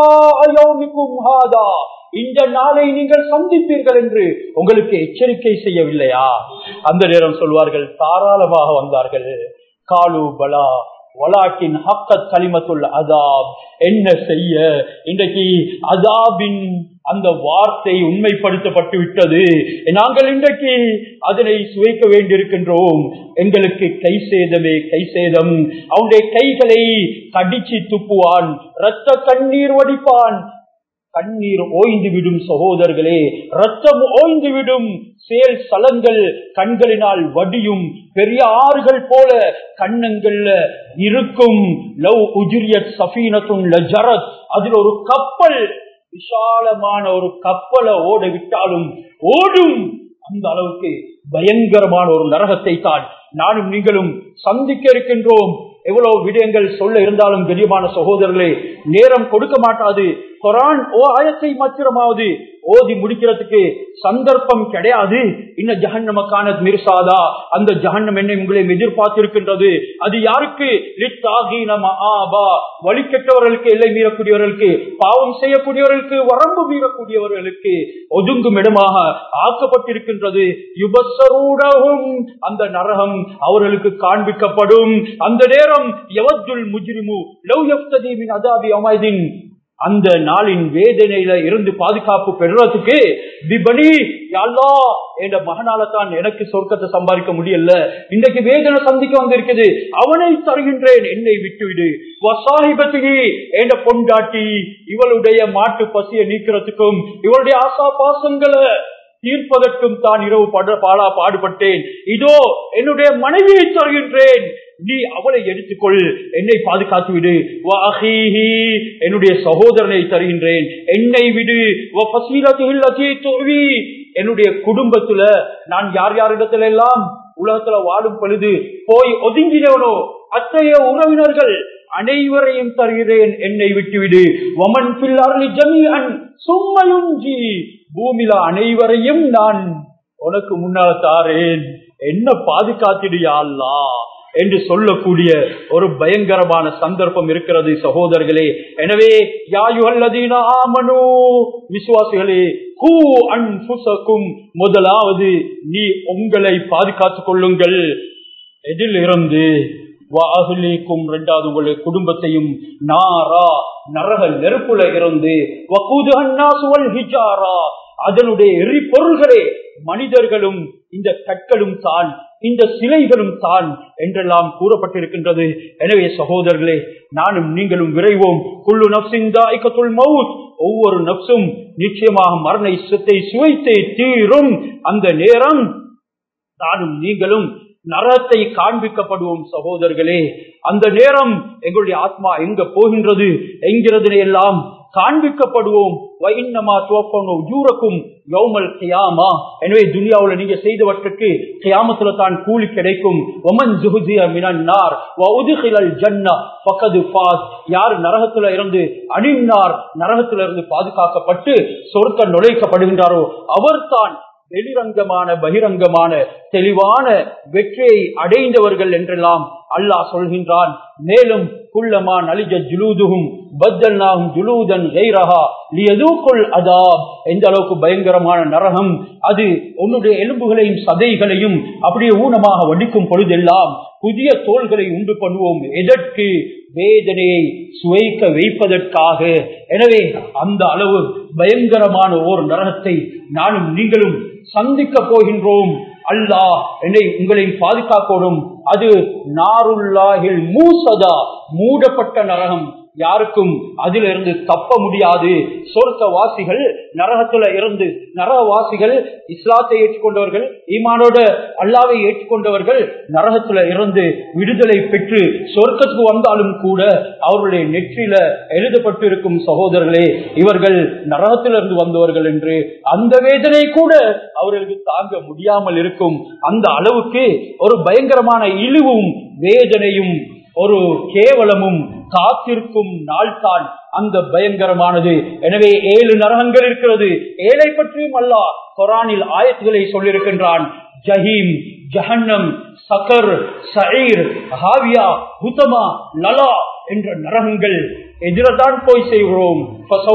இந்த நாளை நீங்கள் சந்திப்பீர்கள் என்று உங்களுக்கு எச்சரிக்கை செய்யவில்லையா அந்த நேரம் சொல்வார்கள் தாராளமாக வந்தார்கள் காலு பலா வலாக்கின் ஹக்கத் கலிமத்துள்ள அதாப் என்ன செய்ய இன்றைக்கு அதாபின் அந்த வார்த்தை உண்மைப்படுத்தப்பட்டு விட்டது நாங்கள் இன்றைக்கு அதனை சுவைக்க வேண்டியிருக்கின்றோம் எங்களுக்கு கை சேதமே கை சேதம் அவனுடைய கைகளை கடிச்சு துப்புவான் ரத்த கண்ணீர் வடிப்பான் கண்ணீர் ஓய்ந்து விடும் சகோதரர்களே ரத்தம் ஓய்ந்து விடும் செயல் சலங்கள் கண்களினால் வடியும் பெரிய ஆறுகள் போல கண்ணங்கள்ல இருக்கும் லவ் உஜிரியத் சஃபீனத்தும் லஜரத் அதில் ஒரு கப்பல் விசாலமான ஒரு கப்பலை ஓட விட்டாலும் ஓடும் அந்த அளவுக்கு பயங்கரமான ஒரு நரகத்தை தான் நானும் நீங்களும் சந்திக்க இருக்கின்றோம் எவ்வளவு விடயங்கள் சொல்ல இருந்தாலும் கரியமான சகோதரர்களே நேரம் கொடுக்க மாட்டாது குரான் ஓ ஆயத்தை மாத்திரமாவது ஓதி முடிக்கிறதுக்கு சந்தர்ப்பம் கிடையாது இன்ன ஜஹன்னமக்கான மிர்சாதா அந்த ஜஹன்னம் என்னை உங்களையும் எதிர்பார்த்திருக்கின்றது அது யாருக்கு வழி கெட்டவர்களுக்கு எல்லை மீறக்கூடியவர்களுக்கு பாவம் செய்யக்கூடியவர்களுக்கு வரம்பு மீறக்கூடியவர்களுக்கு ஒதுங்கும் இடமாக ஆக்கப்பட்டிருக்கின்றது யுபசரூடகும் அந்த நரகம் அவர்களுக்கு காண்பிக்கப்படும் அந்த நேரம் எவத்துல் முஜ்ரிமு லவ் எஃப்தீமின் அதாபி அமைதின் அந்த நாளின் வேதனையில இருந்து பாதுகாப்பு பெறுறதுக்கு விபனி யாழ்லா என்ற மகனால தான் எனக்கு சொர்க்கத்தை சம்பாதிக்க முடியல இன்றைக்கு வேதனை சந்திக்க வந்திருக்குது அவனை தருகின்றேன் என்னை விட்டுவிடு வசாஹிபத்தினி என்ற பொண்டாட்டி இவளுடைய மாட்டு பசியை நீக்கிறதுக்கும் இவளுடைய ஆசா பாசங்களை தீர்ப்பதற்கும் தான் இரவு பட பாடா பாடுபட்டேன் இதோ என்னுடைய மனைவியை தருகின்றேன் நீ அவளை எடுத்துக்கொள் என்னை பாதுகாத்து விடு என்னுடைய சகோதரனை தருகின்றேன் என்னை விடு என்னுடைய குடும்பத்துல நான் யார் யாரிடத்துல எல்லாம் உலகத்துல வாழும் பொழுது போய் ஒதுங்கினவனோ அத்தகைய உறவினர்கள் அனைவரையும் தருகிறேன் என்னை விட்டுவிடு வமன் பில்லாரி ஜமீன் சும்மையுஞ்சி பூமியில அனைவரையும் நான் உனக்கு முன்னால தாரேன் என்ன பாதுகாத்திடுயா அல்லா என்று சொல்லக்கூடிய ஒரு பயங்கரமான சந்தர்ப்பம் இருக்கிறது சகோதரர்களே எனவே யாயுகல்லதீன ஆமனோ விசுவாசிகளே கூ அன்புசக்கும் முதலாவது நீ உங்களை பாதுகாத்துக் கொள்ளுங்கள் எதில் இருந்து வாகுலிக்கும் இரண்டாவது உங்களுடைய குடும்பத்தையும் நாரா நரக நெருப்புல இருந்து ஹிஜாரா அதனுடைய எரிபொருள்களே மனிதர்களும் இந்த கற்களும் தான் இந்த சிலைகளும் தான் என்றெல்லாம் கூறப்பட்டிருக்கின்றது எனவே சகோதரர்களே நானும் நீங்களும் விரைவோம் குள்ளு நப்சிந்தாய்கத்துள் மவுத் ஒவ்வொரு நப்சும் நிச்சயமாக மரண இசத்தை சுவைத்தே தீரும் அந்த நேரம் நானும் நீங்களும் நரகத்தை காண்பிக்கப்படுவோம் சகோதரர்களே அந்த நேரம் எங்களுடைய ஆத்மா எங்க போகின்றது என்கிறதினை எல்லாம் காண்பிக்கப்படுவோம் வைன்னமா துவப்பனோ ஜூரக்கும் யௌமல் கியாமா எனவே துனியாவுல நீங்க செய்தவற்றுக்கு கியாமத்துல தான் கூலி கிடைக்கும் ஒமன் ஜுஹுதிய மினன்னார் வஉதுகிலல் ஜன்னா ஃபகது ஃபாஸ் யார் நரகத்துல இருந்து அணிந்தார் நரகத்துல இருந்து பாதுகாக்கப்பட்டு சொர்க்க நுழைக்கப்படுகின்றாரோ அவர்தான் வெளிரங்கமான பகிரங்கமான தெளிவான வெற்றியை அடைந்தவர்கள் என்றெல்லாம் அல்லாஹ் சொல்கின்றான் மேலும் குள்ளமா நலிஜ ஜுலூதுகும் பத்தல்னாகும் ஜுலூதன் கைரஹா லியதூக்குள் அதாப் எந்த அளவுக்கு பயங்கரமான நரகம் அது உன்னுடைய எலும்புகளையும் சதைகளையும் அப்படியே ஊனமாக வடிக்கும் பொழுதெல்லாம் புதிய தோள்களை உண்டு பண்ணுவோம் எதற்கு வேதனையை சுவைக்க வைப்பதற்காக எனவே அந்த அளவு பயங்கரமான ஓர் நரகத்தை நானும் நீங்களும் சந்திக்க போகின்றோம் அல்லாஹ் என்னை உங்களை பாதுகாக்கணும் அது நாருல்லாஹில் மூசதா மூடப்பட்ட நரகம் யாருக்கும் அதிலிருந்து தப்ப முடியாது சொர்க்க வாசிகள் நரகத்துல இருந்து நரகவாசிகள் இஸ்லாத்தை ஏற்றுக்கொண்டவர்கள் ஈமானோட அல்லாவை ஏற்றுக்கொண்டவர்கள் நரகத்துல இருந்து விடுதலை பெற்று சொர்க்கத்துக்கு வந்தாலும் கூட அவருடைய நெற்றில எழுதப்பட்டிருக்கும் சகோதரர்களே இவர்கள் நரகத்திலிருந்து வந்தவர்கள் என்று அந்த வேதனை கூட அவர்களுக்கு தாங்க முடியாமல் இருக்கும் அந்த அளவுக்கு ஒரு பயங்கரமான இழிவும் வேதனையும் ஒரு கேவலமும் காத்திருக்கும் நாள் தான் அந்த பயங்கரமானது எனவே ஏழு நரகங்கள் இருக்கிறது ஏழை பற்றியும் அல்ல கொரானில் ஆயத்துகளை சொல்லியிருக்கின்றான் ஜஹீம் ஜஹன்னம் சகர் சயீர் ஹாவியா ஹுதமா லலா என்ற நரகங்கள் எதிரதான் போய் செய்கிறோம்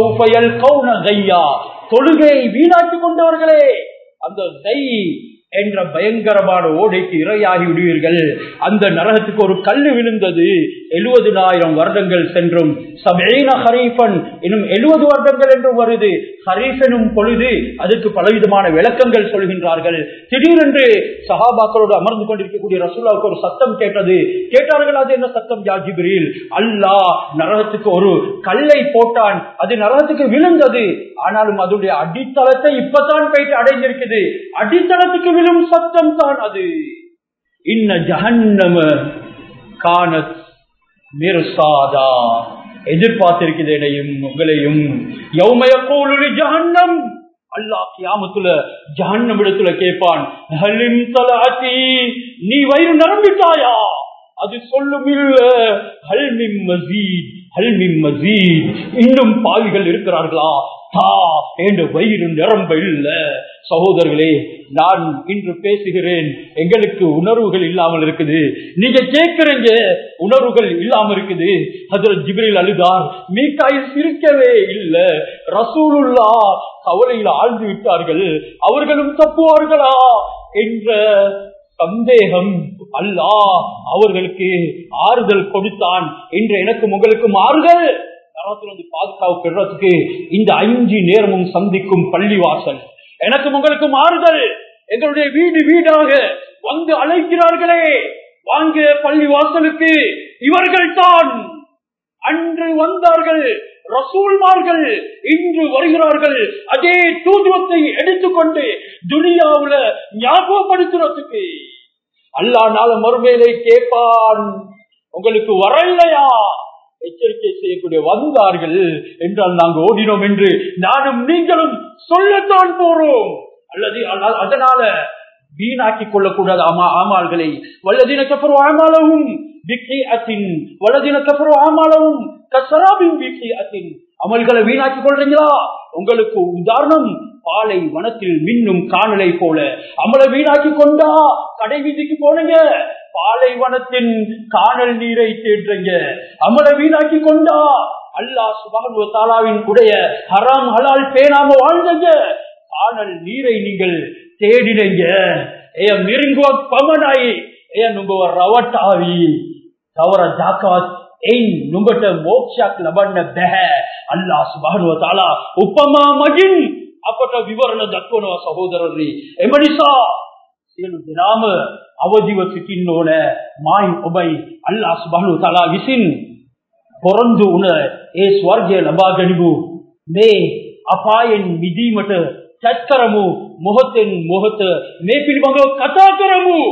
தொழுகையை வீணாக்கிக் கொண்டவர்களே அந்த ஜை என்ற பயங்கரமான ஓடைக்கு இரையாகி விடுவீர்கள் அந்த நரகத்துக்கு ஒரு கல்லு விழுந்தது எழுபதினாயிரம் வருடங்கள் சென்றும் சபேன ஹரீஃபன் இன்னும் எழுபது வருடங்கள் என்றும் வருது ஹரீஃப் எனும் பொழுது அதுக்கு பலவிதமான விளக்கங்கள் சொல்கின்றார்கள் திடீரென்று சஹாபாக்களோடு அமர்ந்து கொண்டிருக்கக்கூடிய ரசூலாவுக்கு ஒரு சத்தம் கேட்டது கேட்டார்கள் அது என்ன சத்தம் ஜாஜிபிரில் அல்லாஹ் நரகத்துக்கு ஒரு கல்லை போட்டான் அது நரகத்துக்கு விழுந்தது ஆனாலும் அதனுடைய அடித்தளத்தை இப்பதான் போயிட்டு அடைஞ்சிருக்குது அடித்தளத்துக்கு விழும் சத்தம் தான் அது இன்ன ஜஹன்னம காணத் மிர்சாதா எதிர்பார்த்திருக்கிறது என்னையும் உங்களையும் யௌமய கோலுலி ஜஹன்னம் அல்லாஹ் கியாமத்துல ஜஹன்னம் இடத்துல கேட்பான் ஹலிம் தலாத்தி நீ வயிறு நிரம்பிட்டாயா அது சொல்லும் இல்ல ஹல்மிம் மசீத் ஹல்மிம் மசீத் இன்னும் பாவிகள் இருக்கிறார்களா தா என்ற வயிறு நிரம்ப இல்ல சகோதரர்களே நான் இன்று பேசுகிறேன் எங்களுக்கு உணர்வுகள் இல்லாமல் இருக்குது நீங்க கேட்கிறீங்க உணர்வுகள் இல்லாம இருக்குது அதுல ஜிபிரில் அழுதார் மீக்காயில் சிரிக்கவே இல்ல ரசூலுல்லா கவலையில் ஆழ்ந்து விட்டார்கள் அவர்களும் தப்புவார்களா என்ற சந்தேகம் அல்லாஹ் அவர்களுக்கு ஆறுதல் கொடுத்தான் என்று எனக்கும் உங்களுக்கும் ஆறுதல் நரகத்திலிருந்து பாதுகாப்பு பெறுறதுக்கு இந்த அஞ்சு நேரமும் சந்திக்கும் பள்ளிவாசல் எனக்கும் உங்களுக்கும் ஆறுதல் எங்களுடைய வீடு வீடாக வந்து அழைக்கிறார்களே வாங்க பள்ளி வாசலுக்கு இவர்கள் தான் அன்று வந்தார்கள் ரசூல்மார்கள் இன்று வருகிறார்கள் அதே தூதுவத்தை எடுத்துக்கொண்டு துனியாவுல ஞாபகப்படுத்துறதுக்கு அல்லா நாள மறுமையிலே கேட்பான் உங்களுக்கு வரலையா எச்சரிக்கை செய்யக்கூடிய வந்தார்கள் என்றால் நாங்கள் ஓடினோம் என்று நானும் நீங்களும் சொல்லத்தான் போறோம் அல்லது அதனால வீணாக்கி கொள்ளக்கூடாது ஆமா ஆமாள்களை வல்லதின கப்பரும் ஆமாளவும் வலதின கப்பரும் ஆமாளவும் கசராபின் அத்தின் அமல்களை வீணாக்கி கொள்றீங்களா உங்களுக்கு உதாரணம் பாலை வனத்தில் மின்னும் காணலை போல அமலை வீணாக்கி கொண்டா கடை வீதிக்கு போனீங்க பாலைவனத்தின் காணல் நீரை தேடுறீங்க அமலை வீணாக்கி கொண்டா அல்லாஹ் சுபானு தாலாவின் உடைய ஹராம் ஹலால் பேனாம வாழ்ந்தங்க காணல் நீரை நீங்கள் தேடினீங்க ஏ மிருங்குவ பமனாயி ஏ நுங்க ரவட்டாவி தவற ஜாக்காத் ಏನ್ ನುಂಗಟ ಮೋಕ್ಷಕ್ ಲಬಣ್ಣ ಬೆಹ ಅಲ್ಲ ಸುಬಾನುವ ತಾಳ ಉಪಮಾ ಮಗಿನ್ ಅಪಟ ವಿವರಣ ದಕ್ಕುವ ಸಹೋದರರಿ ಎಮನಿಸಾ ಏನು ದಿನಾಮ ಅವಧಿವ ಸಿಕ್ಕಿನ್ನೋಣ ಮಾಯಿ ಒಬೈ ಅಲ್ಲ ಸುಬಾನು ತಾಳ ವಿಸಿನ್ ಪೊರಂದು ಉಣ ಏ ಸ್ವರ್ಗ ಲಬಾಗಣಿಗು ಮೇ ಅಪಾಯನ್ මිදීමට චැත්කරමු මොහොතෙන් මොහොත මේ පිළිබඳව කතා කරමු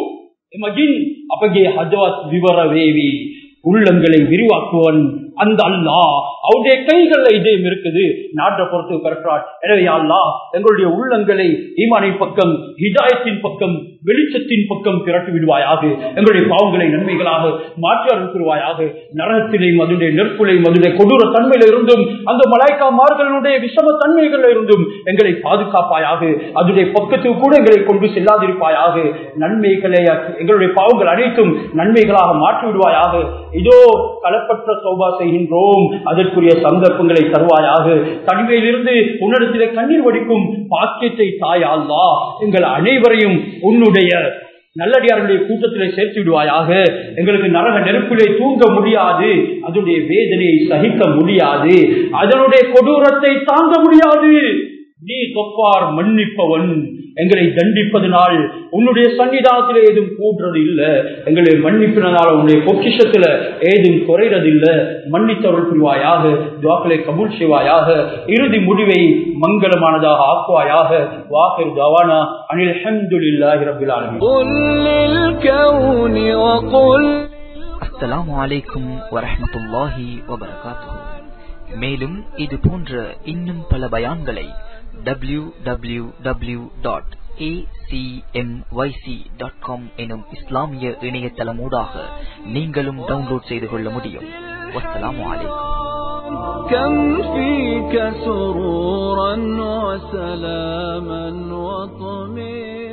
இமஜின் அப்பகே ஹஜவாத் விவர வேவி உள்ளங்களை விரிவாக்குவன் அந்த அல்லா அவருடைய கைகள்ல இதயம் இருக்குது நாட்டை பொறுத்து கரெக்டாட் எனவே அல்லா எங்களுடைய உள்ளங்களை ஈமானின் பக்கம் ஹிதாயத்தின் பக்கம் வெளிச்சத்தின் பக்கம் திரட்டி விடுவாயாக எங்களுடைய பாவங்களை நன்மைகளாக மாற்றி அனுப்பிடுவாயாக நரகத்திலையும் அதனுடைய நெருப்புலையும் அதனுடைய கொடூர தன்மையில இருந்தும் அந்த மலாய்க்கா மார்களுடைய விஷம தன்மைகள்ல இருந்தும் எங்களை பாதுகாப்பாயாக அதனுடைய பக்கத்துக்கு கூட எங்களை கொண்டு செல்லாதிருப்பாயாக நன்மைகளை எங்களுடைய பாவங்கள் அனைத்தும் நன்மைகளாக மாற்றி விடுவாயாக இதோ களப்பற்ற சௌபா செய்கின்றோம் அதற்குரிய சந்தர்ப்பங்களை தருவாயாக தனிமையிலிருந்து உன்னிடத்திலே கண்ணீர் வடிக்கும் பாக்கியத்தை தாயாள்லா எங்கள் அனைவரையும் உன்னுடைய நல்லடியார்களுடைய கூட்டத்திலே சேர்த்து விடுவாயாக எங்களுக்கு நரக நெருப்பிலே தூங்க முடியாது அதனுடைய வேதனையை சகிக்க முடியாது அதனுடைய கொடூரத்தை தாங்க முடியாது நீ தொப்பார் மன்னிப்பவன் எங்களை தண்டிப்பதனால் உன்னுடைய சன்னிதானத்தில் ஏதும் கூடுறது இல்ல எங்களை மன்னிப்பினால் உன்னுடைய பொக்கிஷத்துல ஏதும் குறைறது இல்ல மன்னித்தவர்கள் புரிவாயாக துவாக்களை கபூல் செய்வாயாக இறுதி முடிவை மங்களமானதாக ஆக்குவாயாக வாக்கிர் தவானா அனில் அஹமதுல்லாஹி ரபில் அஸ்ஸலாமு அலைக்கும் வரஹ்மத்துல்லாஹி வபரகாத்துஹு மேலும் இது போன்ற இன்னும் பல பயான்களை www.acmyc.com எனும் இஸ்லாமிய இணையதளமூடாக நீங்களும் டவுன்லோட் செய்து கொள்ள முடியும் வஸ்ஸலாமு அலைக்கும் كم فيك سرورا وسلاما وطمئنا